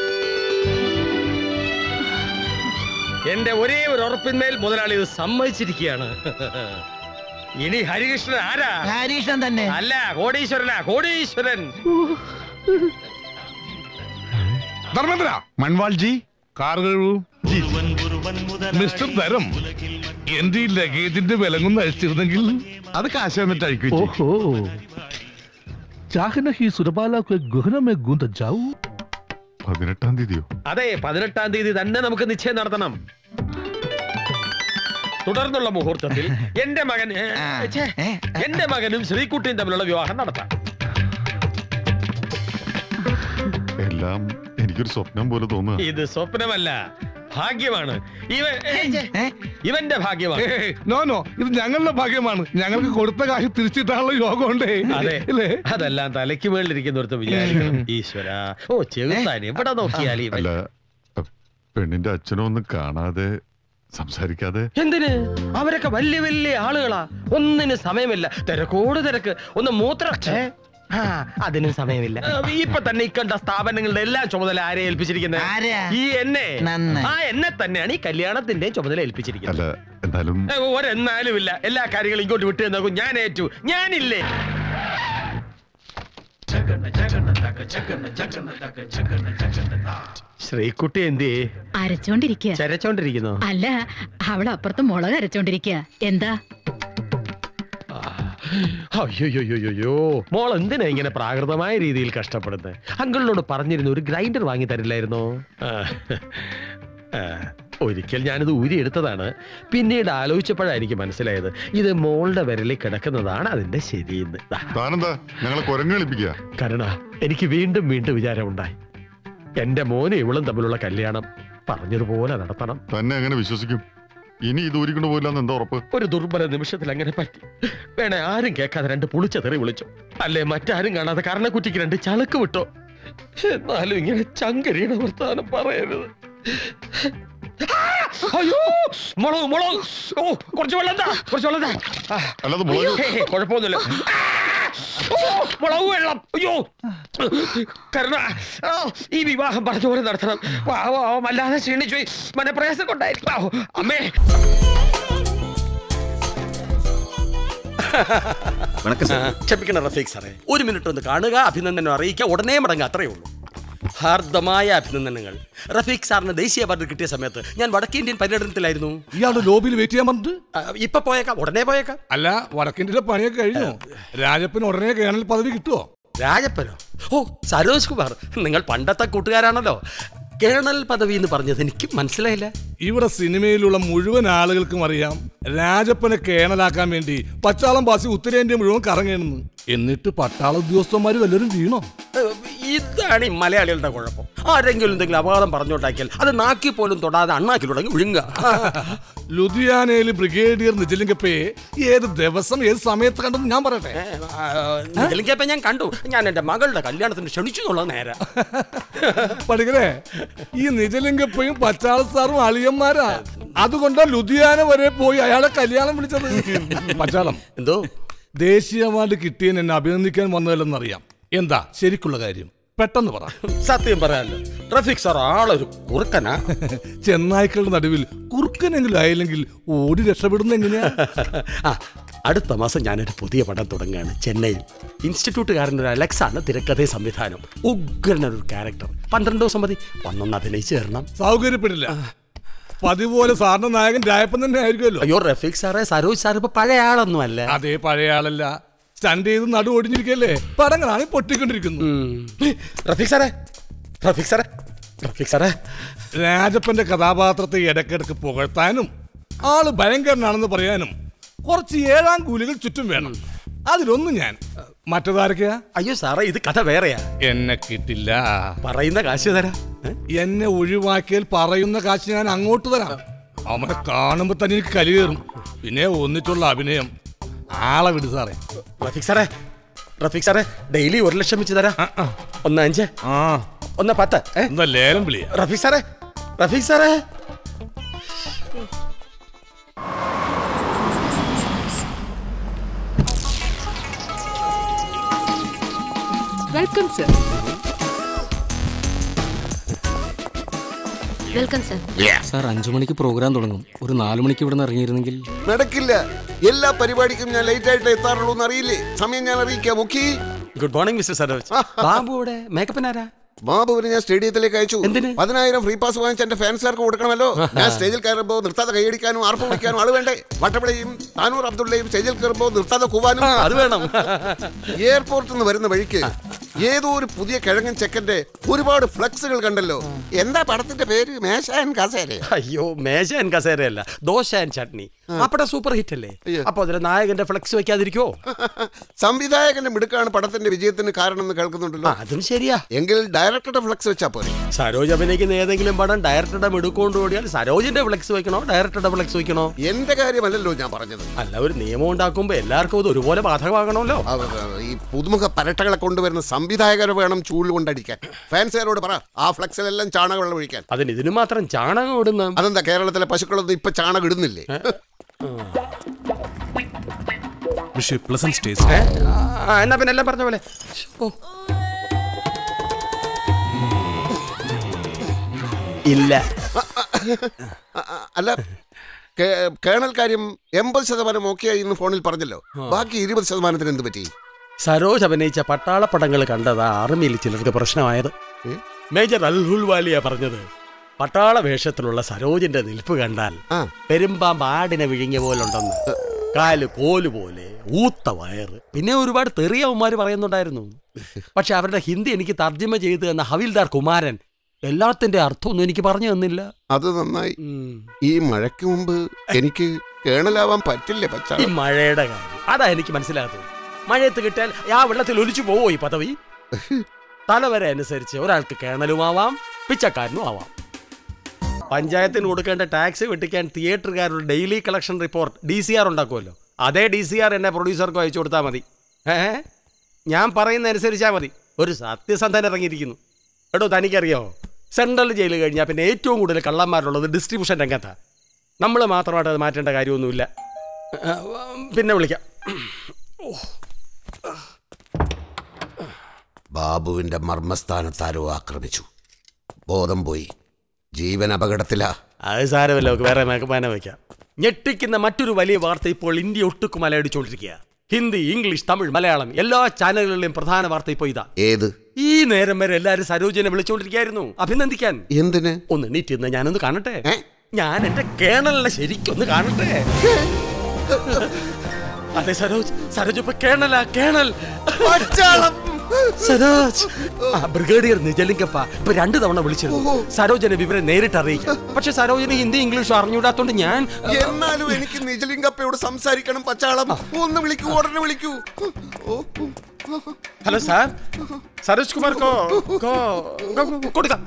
എന്റെ ഒരേ ഒരു ഉറപ്പിന്മേൽ മുതലാളി ഇത് സമ്മതിച്ചിരിക്കുകയാണ് ഇനി ഹരികൃഷ്ണൻ ആരാ ഹരീഷൻ തന്നെ അല്ല കോടീശ്വരനാ കോടീശ്വരൻ ധർമ്മേന്ദ്ര മൺവാൾജി കാർ കഴുകൂ മിസ്റ്റർ ധരം എന്റെ ഈ ലഗേജിന്റെ വിലങ്ങൊന്ന് അഴിച്ചിരുന്നെങ്കിൽ അത് കാശ് തന്നിട്ട് അഴിക്കും ഓഹോ चाहे नहीं सुरबाला को एक गहना में गूंद जाऊं പതിനെട്ടാം തീയതിയോ അതെ പതിനെട്ടാം തീയതി തന്നെ നമുക്ക് നിശ്ചയം നടത്തണം തുടർന്നുള്ള മുഹൂർത്തത്തിൽ എന്റെ മകൻ ഏ, ഛേ, എന്റെ മകനും ശ്രീകുട്ടിയും തമ്മിലുള്ള വിവാഹം നടത്താം എല്ലാം എനിക്കൊരു സ്വപ്നം പോലെ തോന്നുക ഇത് സ്വപ്നമല്ല ഭാഗ്യമാണ് ഇവൻ ഏ, ഛേ, ഇവന്റെ ഭാഗ്യമാണ് നോ നോ ഇത് ഞങ്ങളുടെ ഭാഗ്യമാണ് ഞങ്ങൾക്ക് കൊടുത്ത കാശ് തിരിച്ചിട്ടാനുള്ള യോഗം ഉണ്ടേ അതെ അല്ലേ അതെല്ലാം തലയ്ക്ക് മേളിലിരിക്കുന്നവർക്ക് വിചാരിക്കണം ഈശ്വര ഓ ചെറുത്താൻ എവിടെ നോക്കിയാലും ഇവൻ അല്ല പെണ്ണിന്റെ അച്ഛനും ഒന്നും കാണാതെ സംസാരിക്കാതെ എന്തിന് അവരൊക്കെ വലിയ വലിയ ആളുകളാ ഒന്നിന് സമയമില്ല തിരക്കോട് തിരക്ക് ഒന്ന് മൂത്ര ആ അതിനും സമയമില്ല ആ, ഇപ്പൊ തന്നെ ഈ കണ്ട സ്ഥാപനങ്ങളുടെ എല്ലാ ചുമതല ആരെ ഏൽപ്പിച്ചിരിക്കുന്നത് ആരെയാ? ഈ എന്നെ നന്നായി. ആ എന്നെ തന്നെയാണ് ഈ കല്യാണത്തിന്റെ ചുമതല ഏൽപ്പിച്ചിരിക്കുന്നത് അല്ല എന്നാലും ഏ, ഒരെന്നാലും ഇല്ല എല്ലാ കാര്യങ്ങളും ഇങ്ങോട്ട് വിട്ടു നോക്കും ഞാൻ ഏറ്റു ഞാനില്ലേ ശ്രീകുട്ടി എന്തി അരച്ചോണ്ടിരിക്കുക ചരച്ചോണ്ടിരിക്കുന്നു അല്ല അവള് അപ്പുറത്ത് മുളക് അരച്ചോണ്ടിരിക്കുക എന്താ അയ്യോയ്യോയ്യോ മോൾ എന്തിനാ ഇങ്ങനെ പ്രാകൃതമായ രീതിയിൽ കഷ്ടപ്പെടുന്നത് അങ്കിളിനോട് പറഞ്ഞിരുന്നു ഒരു ഗ്രൈൻഡർ വാങ്ങി തരില്ലായിരുന്നോ ആ, ആ, ഒരിക്കൽ ഞാനിത് ഊരിയെടുത്തതാണ് പിന്നീട് ആലോചിച്ചപ്പോഴാണ് എനിക്ക് മനസ്സിലായത് ഇത് മോളുടെ വിരലിൽ കിടക്കുന്നതാണ് അതിന്റെ ശരിയെന്ന് ദാ. താനെന്താ ഞങ്ങളെ കുരങ്ങളിപ്പിക്കുക കരുണ എനിക്ക് വീണ്ടും വീണ്ടും വിചാരമുണ്ടായി എന്റെ മോനും ഇവളും തമ്മിലുള്ള കല്യാണം പറഞ്ഞതുപോലെ നടത്തണം തന്നെ എങ്ങനെ വിശ്വസിക്കും ഇനി ഇത് ഊരിക്കൊണ്ട് പോയില്ലെന്ന് എന്താ ഉറപ്പ് ഒരു ദുർബല നിമിഷത്തിൽ അങ്ങനെ പറ്റി വേണേ ആരും കേൾക്കാതെ രണ്ട് പുളിച്ച തെറി വിളിച്ചു അല്ലേ മറ്റാരും കാണാതെ കർണക്കുറ്റിക്ക് രണ്ട് ചളുക്ക് വിട്ടോ എന്നാലും ഇങ്ങനെ ചങ്കരിയുടെ വർത്താനം പറയരുത് ആ! അയ്യോ മുളക് മുളക് ഓ കുറച്ച് വെള്ളം താ കുറച്ച് വെള്ളം താ ആ. അല്ലാതെ മുളക് ഹേ, ഹേ, കുഴപ്പമൊന്നുമില്ല ആ! ഓ, മുളക് വെള്ളം അയ്യോ കരുണ ആ, ഈ വിവാഹം പറഞ്ഞ പോലെ നടത്തണം പാവം അവൻ വല്ലാതെ ക്ഷീണിച്ചു പോയി. മനപ്രയാസം കൊണ്ടായിരിക്കും പാവം. അമ്മേ ക്ഷമിക്കണം റഫീഖ് സാറേ ഒരു മിനിറ്റ് ഒന്ന് കാണുക അഭിനന്ദനം അറിയിക്കുക ഉടനെ മടങ്ങുക അത്രയേ ഉള്ളൂ ഹാർദമായ അഭിനന്ദനങ്ങൾ റഫീഖ് സാറിന് ദേശീയ അവാർഡ് കിട്ടിയ സമയത്ത് ഞാൻ വടക്കേ ഇന്ത്യൻ പര്യടനത്തിലായിരുന്നു ഇയാളുടെ ലോബിയിൽ വെയിറ്റ് ചെയ്യാൻ പറഞ്ഞിട്ട് ആ, ഇപ്പൊ പോയേക്കാം ഉടനെ പോയേക്കാം അല്ല വടക്കിന്റെ പണിയൊക്കെ കഴിഞ്ഞു രാജപ്പന് ഉടനെ കേണൽ പദവി കിട്ടുമോ രാജപ്പനോ ഓ സരോജ് കുമാർ നിങ്ങൾ പണ്ടത്തെ കൂട്ടുകാരാണല്ലോ കേണൽ പദവി എന്ന് പറഞ്ഞത് എനിക്ക് മനസ്സിലായില്ല ഇവിടെ സിനിമയിലുള്ള മുഴുവൻ ആളുകൾക്കും അറിയാം രാജപ്പനെ കേണലാക്കാൻ വേണ്ടി പച്ചാളം പാസി ഉത്തരേന്ത്യ മുഴുവൻ കറങ്ങണമെന്ന് എന്നിട്ട് പട്ടാള ഉദ്യോഗസ്ഥന്മാര് വല്ലവരും വീണോ ഏഹ്, ഇതാണ് ഈ മലയാളികളുടെ കുഴപ്പം ആരെങ്കിലും എന്തെങ്കിലും അപകടം പറഞ്ഞോണ്ടാക്കിയാൽ അത് നാക്കി പോലും തൊടാതെ അണ്ണാക്കിലുടങ്ങി വിഴുങ്ങുക ലുധിയാനയിൽ ബ്രിഗേഡിയർ നിജലിംഗപ്പയെ ഏത് ദിവസം ഏത് സമയത്ത് കണ്ടെന്ന് ഞാൻ പറയട്ടെ ഇതിലേക്കപ്പം ഞാൻ കണ്ടു ഞാൻ എന്റെ മകളുടെ കല്യാണത്തിന് ക്ഷണിച്ചു എന്നുള്ളത് നേരെ പഠിക്കണേ ഈ നിജലിംഗപ്പയും പച്ചാള സാറും അളിയന്മാരാ അതുകൊണ്ടാ ലുധിയാന വരെ പോയി അയാളെ കല്യാണം വിളിച്ചത് പച്ചാളം എന്തോ ദേശീയ അവാർഡ് കിട്ടിയതിന് എന്നെ അഭിനന്ദിക്കാൻ വന്നതല്ലെന്നറിയാം എന്താ ശരിക്കുള്ള കാര്യം പെട്ടെന്ന് പറ സത്യം പറയാമല്ലോ ട്രഫിക് സാർ ആളൊരു കുറുക്കനാ ചെന്നായ്ക്കളുടെ നടുവിൽ കുറുക്കനെങ്കിലും ആയില്ലെങ്കിൽ ഓടി രക്ഷപ്പെടുന്ന എങ്ങനെയാ ആ അടുത്ത മാസം ഞാനൊരു പുതിയ പടം തുടങ്ങുകയാണ് ചെന്നൈയിൽ ഇൻസ്റ്റിറ്റ്യൂട്ടുകാരൻ്റെ ഒരു അലക്സാണ് തിരക്കഥയും സംവിധാനം ഉഗ്രനൊരു ക്യാരക്ടർ പന്ത്രണ്ട് ദിവസം മതി വന്നൊന്ന് അഭിനയിച്ചു തരണം സൗകര്യപ്പെടില്ല പതിപോലെ സാറിന്റെ നായകൻ രായപ്പൻ തന്നെ ആയിരിക്കുമല്ലോ അയ്യോ റഫീഖ് സാറേ സരോജ് സാർ ഇപ്പൊ പഴയ ആളൊന്നും അല്ല അതേ പഴയ ആളല്ല സ്റ്റണ്ട് ചെയ്ത് നടു ഒടിഞ്ഞിരിക്കല്ലേ പടങ്ങളാണ് പൊട്ടിക്കൊണ്ടിരിക്കുന്നു റഫീഖ് സാറേ റഫീഖ് സാറേ റഫീഖ് സാറേ രാജപ്പന്റെ കഥാപാത്രത്തെ ഇടയ്ക്കിടയ്ക്ക് പുകഴ്ത്താനും ആള് ഭയങ്കരനാണെന്ന് പറയാനും കുറച്ച് ഏഴാം കൂലികൾ ചുറ്റും വേണം അതിലൊന്നും ഞാൻ മറ്റേതാരൊക്കെയാ അയ്യോ സാറേ ഇത് കഥ വേറെയാ എന്നെ കിട്ടില്ല പറയുന്ന കാശ് തരാം എന്നെ ഒഴിവാക്കിയാൽ പറയുന്ന കാശ് ഞാൻ അങ്ങോട്ട് തരാം അവനെ കാണുമ്പോ തന്നെ എനിക്ക് കലി കയറും പിന്നെ ഒന്നിച്ചുള്ള അഭിനയം ആളെ വിട് സാറേ റഫീഖ് സാറേ റഫീഖ് സാറേ ഡെയിലി ഒരു ലക്ഷം വെച്ച് തരാം ഒന്ന് അഞ്ച് ഒന്ന് പത്ത് ഏ? എന്താ ലേലം വിളിയ റഫീഖ് സാറേ റഫീഖ് സാറേ welcome sir welcome sir sir അഞ്ചു മണിക്ക് പ്രോഗ്രാം തുടങ്ങും ഒരു നാലു മണിക്ക് ഇവിടെ നിന്ന് ഇറങ്ങിയിരുന്നെങ്കിൽ നടക്കില്ല എല്ലാ പരിപാടിക്കും ഞാൻ ലേറ്റ് ആയിട്ട് എത്താറുള്ളൂ എന്ന് അറിയില്ലേ സമയം ഞാൻ അറിയിക്കാം മുഖി good morning mister Saroj Babu ഇവിടെ മേക്കപ്പിനാരാ ബാബുവിനെ ഞാൻ സ്റ്റേഡിയത്തിലേക്ക് അയച്ചു പതിനായിരം ഫ്രീ പാസ് വാങ്ങിച്ച് എന്റെ ഫാൻസുകാർക്ക് കൊടുക്കണമല്ലോ ഞാൻ സ്റ്റേജിൽ കയറുമ്പോൾ നിർത്താതെ കൈയടിക്കാനും ആർപ്പ് വിളിക്കാനും ആള് വേണ്ടേ വട്ടവിളയും താനൂർ അബ്ദുള്ളയും സ്റ്റേജിൽ കയറുമ്പോൾ നിർത്താതെ കൂവാനും അത് വേണം എയർപോർട്ടിൽ നിന്ന് വരുന്ന വഴിക്ക് ഏതോ ഒരു പുതിയ കിഴങ്ങൻ ചെക്കന്റെ ഒരുപാട് ഫ്ലക്സുകൾ കണ്ടല്ലോ എന്താ പടത്തിന്റെ പേര് മേശാൻ കസേരയോ അയ്യോ മേശ ആൻഡ് കസേരയല്ല ദോശ ആൻഡ് ചട്നി അപ്പടെ സൂപ്പർ ഹിറ്റ് അല്ലേ അപ്പൊ അതിലെ നായകന്റെ ഫ്ലെക്സ് വെക്കാതിരിക്കോ സംവിധായകന്റെ മിടുക്കാണ് പടത്തിന്റെ വിജയത്തിന് കാരണം എന്ന് കേൾക്കുന്നുണ്ടല്ലോ അതും ശരിയാ എങ്കിൽ ഡയറക്ടറുടെ ഫ്ലക്സ് വെച്ചാ പോരെ സരോജ് അഭിനയിക്കുന്ന ഏതെങ്കിലും പടം ഡയറക്ടറുടെ മിടുക്കൊണ്ട് ഓടിയാൽ സരോജിന്റെ ഫ്ലെക്സ് വെക്കണോ ഡയറക്ടറുടെ ഫ്ലെക്സ് വെക്കണോ എന്റെ കാര്യമല്ലല്ലോ ഞാൻ പറഞ്ഞത് അല്ല ഒരു നിയമം ഉണ്ടാക്കുമ്പോ എല്ലാവർക്കും ഇത് ഒരുപോലെ ബാധകമാകണമല്ലോ ഈ പുതുമുഖ പരട്ടകളെ കൊണ്ടുവരുന്ന സംവിധായകർ വേണം ചൂല് കൊണ്ടടിക്കാൻ ഫാൻസുകാരോട് പറ ആ ഫ്ലക്സിലെല്ലാം ചാണകവെള്ളം ഒഴിക്കാൻ അതിന് ഇതിന് മാത്രം ചാണകം ഇടുന്ന അതെന്താ കേരളത്തിലെ പശുക്കളൊന്നും ഇപ്പൊ ചാണകം ഇടുന്നില്ലേ വിഷ് പ്ലസന്റ് സ്റ്റേജ് എന്നാ പിന്നെ എല്ലാം പറഞ്ഞ പോലെ ഓ. ഇല്ല അല്ല കേ- കേണൽ കാര്യം എൺപത് ശതമാനം ഓക്കെ ഇന്ന് ഫോണിൽ പറഞ്ഞല്ലോ ബാക്കി ഇരുപത് ശതമാനത്തിന് എന്ത് പറ്റി സരോജ് അഭിനയിച്ച പട്ടാള പടങ്ങൾ കണ്ടതാ ആർമിയിൽ ചിലർക്ക് പ്രശ്നമായത് മേജർ അൽഹുൽ വാലിയ പറഞ്ഞത് പട്ടാള വേഷത്തിലുള്ള സരോജിന്റെ നിൽപ്പ് കണ്ടാൽ പെരുമ്പാമ്പ് ആടിനെ വിഴുങ്ങിയ പോലെ ഉണ്ടെന്ന് കാല് കോല് പോലെ ഊത്ത വയറ് പിന്നെ ഒരുപാട് തെറിയവന്മാര് പറയുന്നുണ്ടായിരുന്നു പക്ഷെ അവരുടെ ഹിന്ദി എനിക്ക് തർജ്ജമ ചെയ്തു തന്ന ഹവിൽദാർ കുമാരൻ എല്ലാത്തിന്റെ അർത്ഥമൊന്നും എനിക്ക് പറഞ്ഞു തന്നില്ല അത് നന്നായി ഈ മഴയ്ക്ക് മുമ്പ് എനിക്ക് കേണലാവാൻ പറ്റില്ലേ പച്ച ഈ മഴയുടെ കാര്യം അതാ എനിക്ക് മനസ്സിലാകാത്തത് മഴയത്ത് കിട്ടിയാൽ ആ വെള്ളത്തിൽ ഒലിച്ചു പോവോ ഈ പദവി തലവരെ അനുസരിച്ച് ഒരാൾക്ക് കേണലുമാവാം പിച്ചക്കാരനും ആവാം പഞ്ചായത്തിന് കൊടുക്കേണ്ട ടാക്സ് വെട്ടിക്കാൻ തിയേറ്ററുകാരുടെ daily collection report D C R ഉണ്ടാക്കുമല്ലോ അതേ ഡി സി ആർ എന്നെ പ്രൊഡ്യൂസർക്ക് അയച്ചു കൊടുത്താൽ മതി ഏ ഞാൻ പറയുന്ന അനുസരിച്ചാൽ മതി ഒരു സത്യസന്ധൻ ഇറങ്ങിയിരിക്കുന്നു എടോ തനിക്കറിയാമോ സെൻട്രൽ ജയിൽ കഴിഞ്ഞാൽ പിന്നെ ഏറ്റവും കൂടുതൽ കള്ളന്മാരുള്ളത് ഡിസ്ട്രിബ്യൂഷൻ രംഗത്താണ് നമ്മൾ മാത്രമായിട്ട് അത് മാറ്റേണ്ട കാര്യമൊന്നുമില്ല ആ, പിന്നെ വിളിക്കാം ബാബുവിന്റെ മർമ്മസ്ഥാനത്താരോ ആക്രമിച്ചു ബോധം പോയി ജീവൻ അപകടത്തിലാ അത് സാരമല്ല നമുക്ക് വേറെ മേക്കപ്പാന വയ്ക്കാം ഞെട്ടിക്കുന്ന മറ്റൊരു വലിയ വാർത്ത ഇപ്പോൾ ഇന്ത്യ ഒട്ടുക്കും അലയടിച്ചുകൊണ്ടിരിക്കുക ഹിന്ദി ഇംഗ്ലീഷ് തമിഴ് മലയാളം എല്ലാ ചാനലുകളിലെയും പ്രധാന വാർത്ത ഇപ്പോൾ ഇതാ ഏത് ഈ നേരം വരെ എല്ലാരും സരോജിനെ വിളിച്ചുകൊണ്ടിരിക്കുകയായിരുന്നു അഭിനന്ദിക്കാൻ എന്തിന് ഒന്ന് നീറ്റിന്ന് ഞാനൊന്ന് കാണട്ടെ ഞാൻ എന്റെ കേണലിനെ ശരിക്കൊന്ന് കാണട്ടെ അതെ സരോജ് സരോജ് ഇപ്പൊ കേണലാ കേണൽ സരോജ് ആ, ബ്രിഗേഡിയർ നിജലിംഗപ്പ ഇപ്പൊ രണ്ടു തവണ വിളിച്ചിരുന്നു സരോജനെ വിവരം നേരിട്ട് അറിയിക്കാം പക്ഷെ സരോജന് ഹിന്ദി ഇംഗ്ലീഷും അറിഞ്ഞൂടാത്തോണ്ട് ഞാൻ എന്നാലും എനിക്ക് നിജലിംഗപ്പയോട് സംസാരിക്കണം പച്ചാളം ഒന്ന് വിളിക്കൂ ഉടനെ വിളിക്കൂ ഓ, ഹലോ സാർ സരോജ് കുമാർ കോ കോ കോ- കോ- കൊടുക്കാം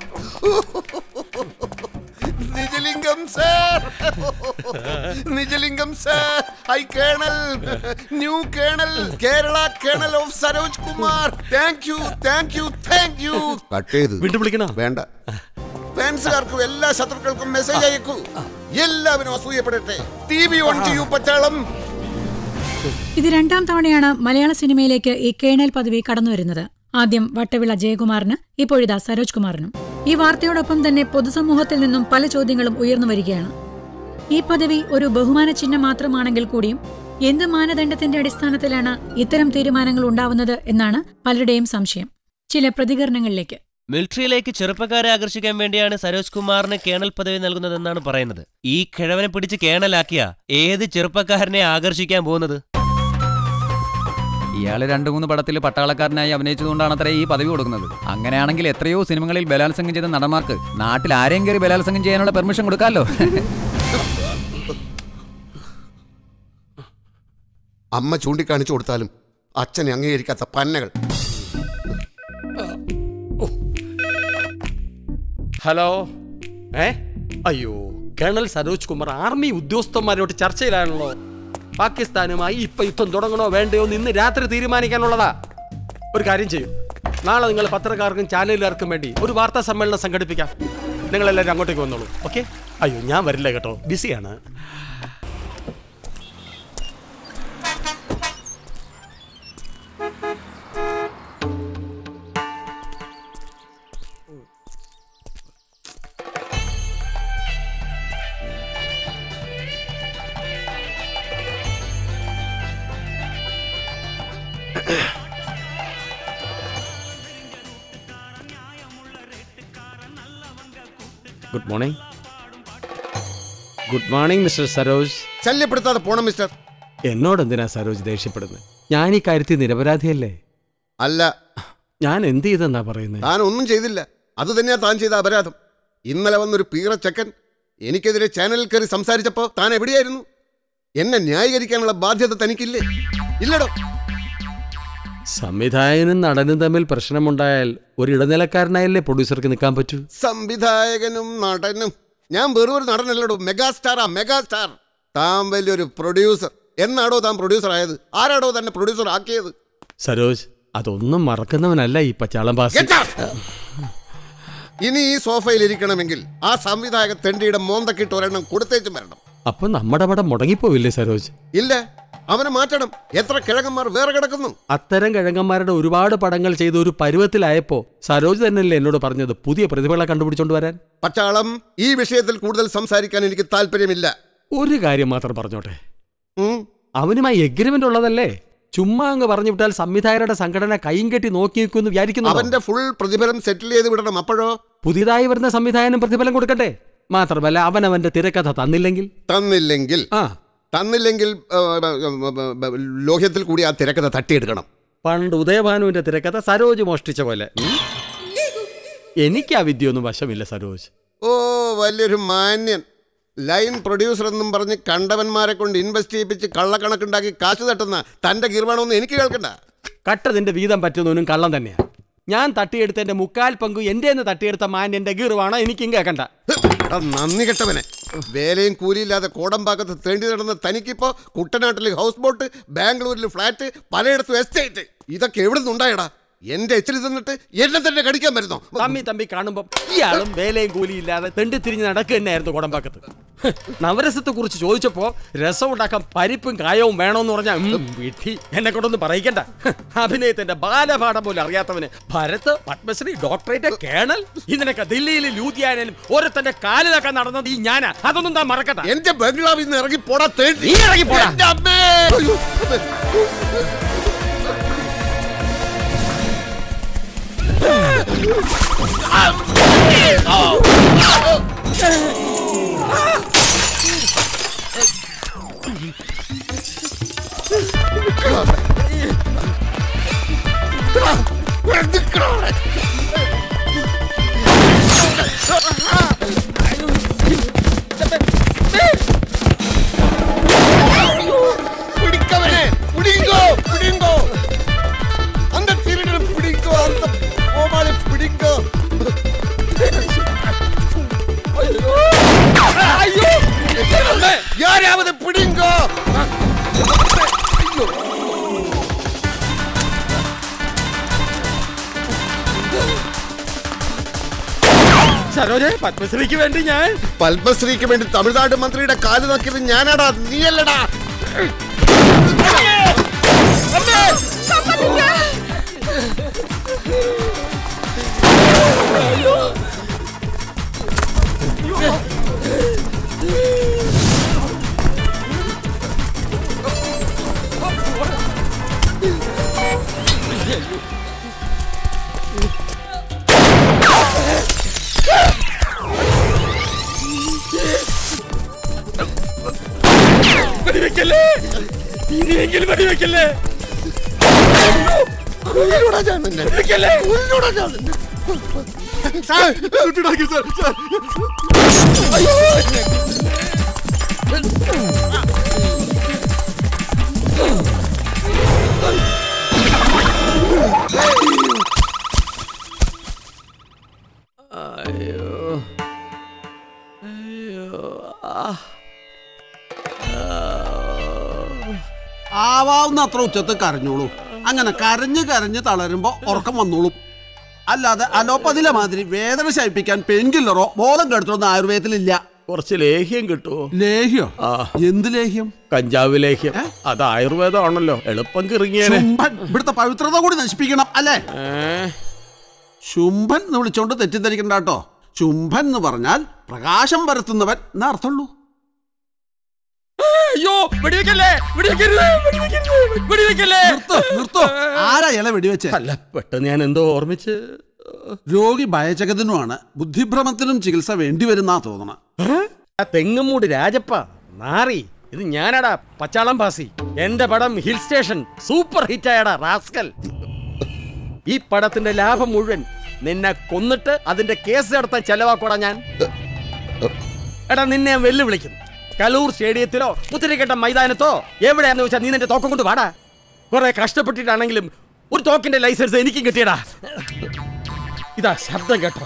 Nijalingam sir Nijalingam sir I colonel new colonel Kerala colonel of Saroj Kumar thank you thank you thank you cut ചെയ്ത് വീണ്ടും വിളിക്കണോ വേണ്ട ഫാൻസുകാർക്കും എല്ലാ ശത്രുക്കൾക്കും മെസ്സേജ് അയക്കൂ എല്ലാവരും അസൂയപ്പെടട്ടെ ടി വി ഓൺ ചെയ്യൂ പച്ചാളം ഇത് രണ്ടാം തവണയാണ് മലയാള സിനിമയിലേക്ക് ഈ കേണൽ പദവി കടന്നുവരുന്നത് ആദ്യം വട്ടവിള ജയകുമാറിന് ഇപ്പോഴിതാ സരോജ് കുമാറിനും ഈ വാർത്തയോടൊപ്പം തന്നെ പൊതുസമൂഹത്തിൽ നിന്നും പല ചോദ്യങ്ങളും ഉയർന്നു വരികയാണ് ഈ പദവി ഒരു ബഹുമാന ചിഹ്നം മാത്രമാണെങ്കിൽ കൂടിയും എന്ത് മാനദണ്ഡത്തിന്റെ അടിസ്ഥാനത്തിലാണ് ഇത്തരം തീരുമാനങ്ങൾ ഉണ്ടാവുന്നത് എന്നാണ് പലരുടെയും സംശയം ചില പ്രതികരണങ്ങളിലേക്ക് മിലിറ്ററിയിലേക്ക് ചെറുപ്പക്കാരെ ആകർഷിക്കാൻ വേണ്ടിയാണ് സരോജ് കുമാറിന് കേണൽ പദവി നൽകുന്നതെന്നാണ് പറയുന്നത് ഈ കിഴവനെ പിടിച്ച് കേണലാക്കിയ ഏത് ചെറുപ്പക്കാരനെ ആകർഷിക്കാൻ പോകുന്നത് ഇയാള് രണ്ടു മൂന്ന് പടത്തിൽ പട്ടാളക്കാരനായി അഭിനയിച്ചതുകൊണ്ടാണ് അത്ര ഈ പദവി കൊടുക്കുന്നത് അങ്ങനെയാണെങ്കിൽ എത്രയോ സിനിമകളിൽ ബലാത്സംഗം ചെയ്ത നടന്മാർക്ക് നാട്ടിൽ ആരെയും കയറി ബലാത്സംഗം ചെയ്യാനുള്ള പെർമിഷൻ കൊടുക്കാമല്ലോ അമ്മ ചൂണ്ടിക്കാണിച്ചു കൊടുത്താലും അച്ഛനെ അംഗീകരിക്കാത്ത പന്നകൾ ഹലോ ഏ അയ്യോ കേണൽ സരോജ് കുമാർ ആർമി ഉദ്യോഗസ്ഥന്മാരോട് ചർച്ചയിലാണല്ലോ പാകിസ്ഥാനുമായി ഇപ്പൊ യുദ്ധം തുടങ്ങണോ വേണ്ടയോ എന്ന് ഇന്ന് രാത്രി തീരുമാനിക്കാനുള്ളതാ ഒരു കാര്യം ചെയ്യും നാളെ നിങ്ങൾ പത്രക്കാർക്കും ചാനലുകാർക്കും വേണ്ടി ഒരു വാർത്താ സമ്മേളനം സംഘടിപ്പിക്കാം നിങ്ങളെല്ലാവരും അങ്ങോട്ടേക്ക് വന്നോളൂ ഓക്കെ അയ്യോ ഞാൻ വരില്ല കേട്ടോ ബിസിയാണ് good morning good morning mister Saroj ശല്യപ്പെടുത്താതെ പോണം മിസ്റ്റർ എന്നോട് എന്തിനാ സരോജ് ദേഷ്യപ്പെടുന്നത് ഞാൻ ഈ കാര്യത്തിൽ നിരപരാധിയല്ലേ അല്ല ഞാൻ എന്ത് ചെയ്തെന്നാ പറയുന്നത് താൻ ഒന്നും ചെയ്തില്ല അത് തന്നെയാ താൻ ചെയ്ത അപരാധം ഇന്നലെ വന്നൊരു പീറ ചെക്കൻ എനിക്കെതിരെ ചാനലിൽ കയറി സംസാരിച്ചപ്പോ താൻ എവിടെയായിരുന്നു എന്നെ ന്യായീകരിക്കാനുള്ള ബാധ്യത തനിക്കില്ലേ ഇല്ലടോ സംവിധായകനും നടനും തമ്മിൽ പ്രശ്നമുണ്ടായാൽ ഒരു ഇടനിലക്കാരനായല്ലേ പ്രൊഡ്യൂസർക്ക് നിൽക്കാൻ പറ്റൂ സംവിധായകനും നടനും ഞാൻ വെറും ഒരു നടനല്ലടോ മെഗാസ്റ്റാറാ മെഗാസ്റ്റാർ താൻ വലിയൊരു പ്രൊഡ്യൂസർ എന്നാടോ താൻ പ്രൊഡ്യൂസർ ആയത് ആരാടോ തന്നെ പ്രൊഡ്യൂസർ ആക്കിയത് സരോജ് അതൊന്നും മറക്കുന്നവനല്ല ഈ പച്ചാളം പാസ് Get out! ഇനി ഈ സോഫയിൽ ഇരിക്കണമെങ്കിൽ ആ സംവിധായക തെണ്ടിയുടെ മോന്തക്കിട്ട് ഒരെണ്ണം കൊടുത്തേച്ചും വരണം അപ്പൊ നമ്മുടെ പടം മുടങ്ങിപ്പോവില്ലേ സരോജ് ഇല്ല അവനെ മാറ്റണം എത്ര കിഴങ്ങന്മാർ വേറെ കിടക്കുന്നു അത്തരം കിഴങ്ങന്മാരുടെ ഒരുപാട് പടങ്ങൾ ചെയ്ത് ഒരു പരുവത്തിലായപ്പോ സരോജ് തന്നെയല്ലേ എന്നോട് പറഞ്ഞത് പുതിയ പ്രതിഭകളെ കണ്ടുപിടിച്ചോണ്ട് വരാൻ പച്ചാളം ഈ വിഷയത്തിൽ കൂടുതൽ സംസാരിക്കാൻ എനിക്ക് താല്പര്യമില്ല ഒരു കാര്യം മാത്രം പറഞ്ഞോട്ടെ അവനുമായി എഗ്രിമെന്റ് ഉള്ളതല്ലേ ചുമ്മാ അങ്ങ് പറഞ്ഞു വിട്ടാൽ സംവിധായകരുടെ സംഘടന കൈയും കെട്ടി നോക്കി നിൽക്കുമെന്ന് വിചാരിക്കുന്നു അവന്റെ ഫുൾ പ്രതിഫലം സെറ്റിൽ ചെയ്ത് വിടണം അപ്പോഴോ പുതിയതായി വരുന്ന സംവിധായകനും പ്രതിഫലം കൊടുക്കട്ടെ മാത്രമല്ല അവൻ അവന്റെ തിരക്കഥ തന്നില്ലെങ്കിൽ തന്നില്ലെങ്കിൽ തന്നില്ലെങ്കിൽ ആ, ആ, ആ, ആ, ലോഹ്യത്തിൽ കൂടി ആ തിരക്കഥ തട്ടിയെടുക്കണം പണ്ട് ഉദയഭാനുവിന്റെ തിരക്കഥ സരോജ് മോഷ്ടിച്ച പോലെ ഉം? എനിക്ക് ആ വിദ്യയൊന്നും വശമില്ല സരോജ് ഓ വലിയൊരു മാന്യൻ ലൈൻ പ്രൊഡ്യൂസർ എന്നും പറഞ്ഞ് കണ്ടവന്മാരെ കൊണ്ട് ഇൻവെസ്റ്റ് ചെയ്യിപ്പിച്ച് കള്ളക്കണക്കുണ്ടാക്കി കാശ് തട്ടുന്ന തന്റെ ഗീർവാണമൊന്നും എനിക്ക് കേൾക്കണ്ട കട്ടതിന്റെ വീതം പറ്റുന്നവനും കള്ളം തന്നെയാ ഞാൻ തട്ടിയെടുത്തതിന്റെ മുക്കാൽ പങ്കു എന്റെ തട്ടിയെടുത്ത മാന്യന്റെ ഗീറുവാണ് എനിക്കും കേൾക്കണ്ട എടാ നന്ദി കെട്ടവനെ വേലയും കൂലിയില്ലാതെ കോടമ്പാക്കത്ത് തേണ്ടി നടന്ന തനിക്കിപ്പോ കുട്ടനാട്ടിൽ ഹൗസ് ബോട്ട് ബാംഗ്ലൂരിൽ ഫ്ലാറ്റ് പലയിടത്തും എസ്റ്റേറ്റ് ഇതൊക്കെ എവിടെ നിന്നുണ്ടായടാ എന്റെ എച്ചിൽ തിന്നിട്ട് എന്നെ തന്നെ കടിക്കാൻ വരുന്നോ തമ്മി തമ്പി കാണുമ്പോ ഇയാളും വേലയും കൂലിയില്ലാതെ തെണ്ടി തിരിഞ്ഞ് നടക്കുക തന്നെയായിരുന്നു കുടമ്പാക്കത്ത് ഹ്, നവരസത്തെ കുറിച്ച് ചോദിച്ചപ്പോ രസം ഉണ്ടാക്കാൻ പരിപ്പും കായവും വേണമെന്ന് പറഞ്ഞാൽ വിധി എന്നെ കൊണ്ടൊന്നും പറയിക്കണ്ട ഹ്, അഭിനയത്തിന്റെ ബാലപാഠം പോലും അറിയാത്തവന് ഭരത് പത്മശ്രീ ഡോക്ടറേറ്റ് കേണൽ ഇതിനൊക്കെ ദില്ലിയിലും ലൂധിയാനയിലും ഓരോരുത്തന്റെ കാലിലൊക്കെ നടന്നത് ഈ ഞാനാ അതൊന്നും താൻ മറക്കട്ടെ എന്റെ ബംഗ്ലാവിൽ നിന്ന് ഇറങ്ങി പോടാ തേണ്ടി നീ ഇറങ്ങി പോടാ. എന്റെ അമ്മേ! അയ്യോ. பிடிக்கவனே பிடிங்கோ பிடிங்கோ அந்த திருடனை பிடிங்கோ அந்த கோமாளி பிடிங்கோ ஐயோ யாரையாவது பிடிங்கோ ஐயோ സരോജെ പത്മശ്രീക്ക് വേണ്ടി ഞാൻ പത്മശ്രീക്ക് വേണ്ടി തമിഴ്നാട് മന്ത്രിയുടെ കാല് നോക്കിയത് ഞാനാടാ നീയല്ലടാ വെടിവെക്കല്ലേ ഇനിയെങ്കിലും വെടിവെക്കല്ലേ കൊല്ലൂടാ ഞാൻ നിന്നെ. കൊല്ലൂടാ ഞാൻ നിന്നെ. സാർ, ചുറ്റുടാക്കി സാർ, സാർ. അയ്യോ. അയ്യോ അയ്യോ ആ. ആവാവുന്ന അത്ര ഉച്ചത്ത് കരഞ്ഞോളൂ അങ്ങനെ കരഞ്ഞ് കരഞ്ഞ് തളരുമ്പോ ഉറക്കം വന്നോളും അല്ലാതെ അലോപ്പതിലെ മാതിരി വേദന ശയിപ്പിക്കാൻ പെയിൻകില്ലറോ ബോധം കെടുത്തൊന്നും ആയുർവേദത്തിലില്ല കുറച്ച് ലേഹ്യം കിട്ടുമോ ലേഹ്യോ ആ എന്ത് ലേഹ്യം കഞ്ചാവ് ലേഹ്യം അത് ആയുർവേദമാണല്ലോ എളുപ്പം കിറങ്ങിയേനെ ശുംഭൻ ഇവിടുത്തെ പവിത്രത കൂടി നശിപ്പിക്കണം അല്ലേ ശുംഭൻ എന്ന് വിളിച്ചോണ്ട് തെറ്റിദ്ധരിക്കണ്ട കേട്ടോ ശുംഭൻ എന്ന് പറഞ്ഞാൽ പ്രകാശം പരത്തുന്നവൻ എന്ന അർത്ഥമുള്ളൂ അയ്യോ വെടിവെക്കല്ലേ വെടിവെക്കരുത് വെടിവെക്കരുത് വെടിവെക്കല്ലേ നിർത്തോ നിർത്തോ ആരാ ഇല വെടിവെച്ചേ അല്ല പെട്ടെന്ന് ഞാൻ എന്തോ ഓർമ്മിച്ച് രോഗി ഭയചകതിനുമാണ് ബുദ്ധിഭ്രമത്തിനും ചികിത്സ വേണ്ടിവരുന്നാ തോന്നണം ആ തെങ്ങുമൂട് രാജപ്പ നാറി ഇത് ഞാനാടാ പച്ചാളം പാസി എന്റെ പടം ഹിൽ സ്റ്റേഷൻ സൂപ്പർ ഹിറ്റ് ആയടാ റാസ്കൽ ഈ പടത്തിന്റെ ലാഭം മുഴുവൻ നിന്നെ കൊന്നിട്ട് അതിന്റെ കേസ് നടത്താൻ ചെലവാക്കോടാ ഞാൻ എടാ നിന്നെ ഞാൻ വെല്ലുവിളിക്കുന്നു കലൂർ സ്റ്റേഡിയത്തിലോ മുത്തിരിക്കട്ട മൈതാനത്തോ എവിടെയാന്ന് വെച്ചാൽ നീ നിന്റെ തോക്കം കൊണ്ട് വാടാ കുറെ കഷ്ടപ്പെട്ടിട്ടാണെങ്കിലും ഒരു തോക്കിന്റെ ലൈസൻസ് എനിക്കും കിട്ടിയടാ ഇതാ ശബ്ദം കേട്ടോ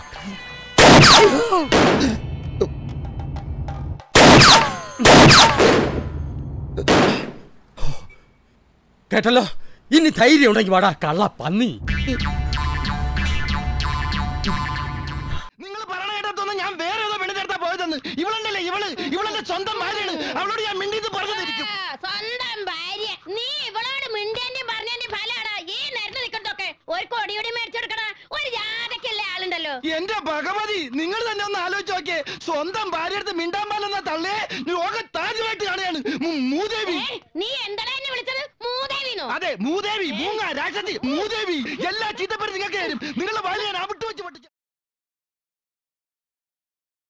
കേട്ടല്ലോ ഇനി ധൈര്യം ഉണ്ടെങ്കിൽ വാടാ കള്ള പന്നി നിങ്ങൾ പറയണ കേട്ടതൊന്നും ഞാൻ വേറെ ഏതോ പെണ്ണിനെടുത്താ പോയതെന്ന് ഇവളുണ്ടല്ലേ ഇവള് ഇവളെന്റെ സ്വന്തം ഭാര്യയാണ് അവളോട് ഞാൻ മിണ്ടിന്ന് പറഞ്ഞതിരിക്കും സ്വന്തം ഭാര്യ നീ ഇവളോട് മിണ്ടേന്റെയും പറഞ്ഞേന്റെയും ഫലാടാ ഈ നേരത്തെ നിൽക്കണ്ടൊക്കെ ഒരു കൊടിയോടി മേടിച്ചെടുക്കണ ഒരു ജാതക്കല്ലേ ആളുണ്ടല്ലോ എന്റെ ഭഗവതി നിങ്ങൾ തന്നെ ഒന്ന് ആലോചിച്ച് നോക്കിയേ സ്വന്തം ഭാര്യ അടുത്ത് മിണ്ടാൻ പാലെന്ന തള്ളേ ലോക താജുമായിട്ട് കാണുകയാണ് മു- മൂദേവി നീ എന്താടാ എന്നെ വിളിച്ചത് മൂദേവിനോ അതെ മൂദേവി മൂങ്ങ രാക്ഷസി മൂദേവി എല്ലാ ചീത്തപ്പേരും നിങ്ങൾക്ക് തരും നിങ്ങളുടെ ഭാര്യ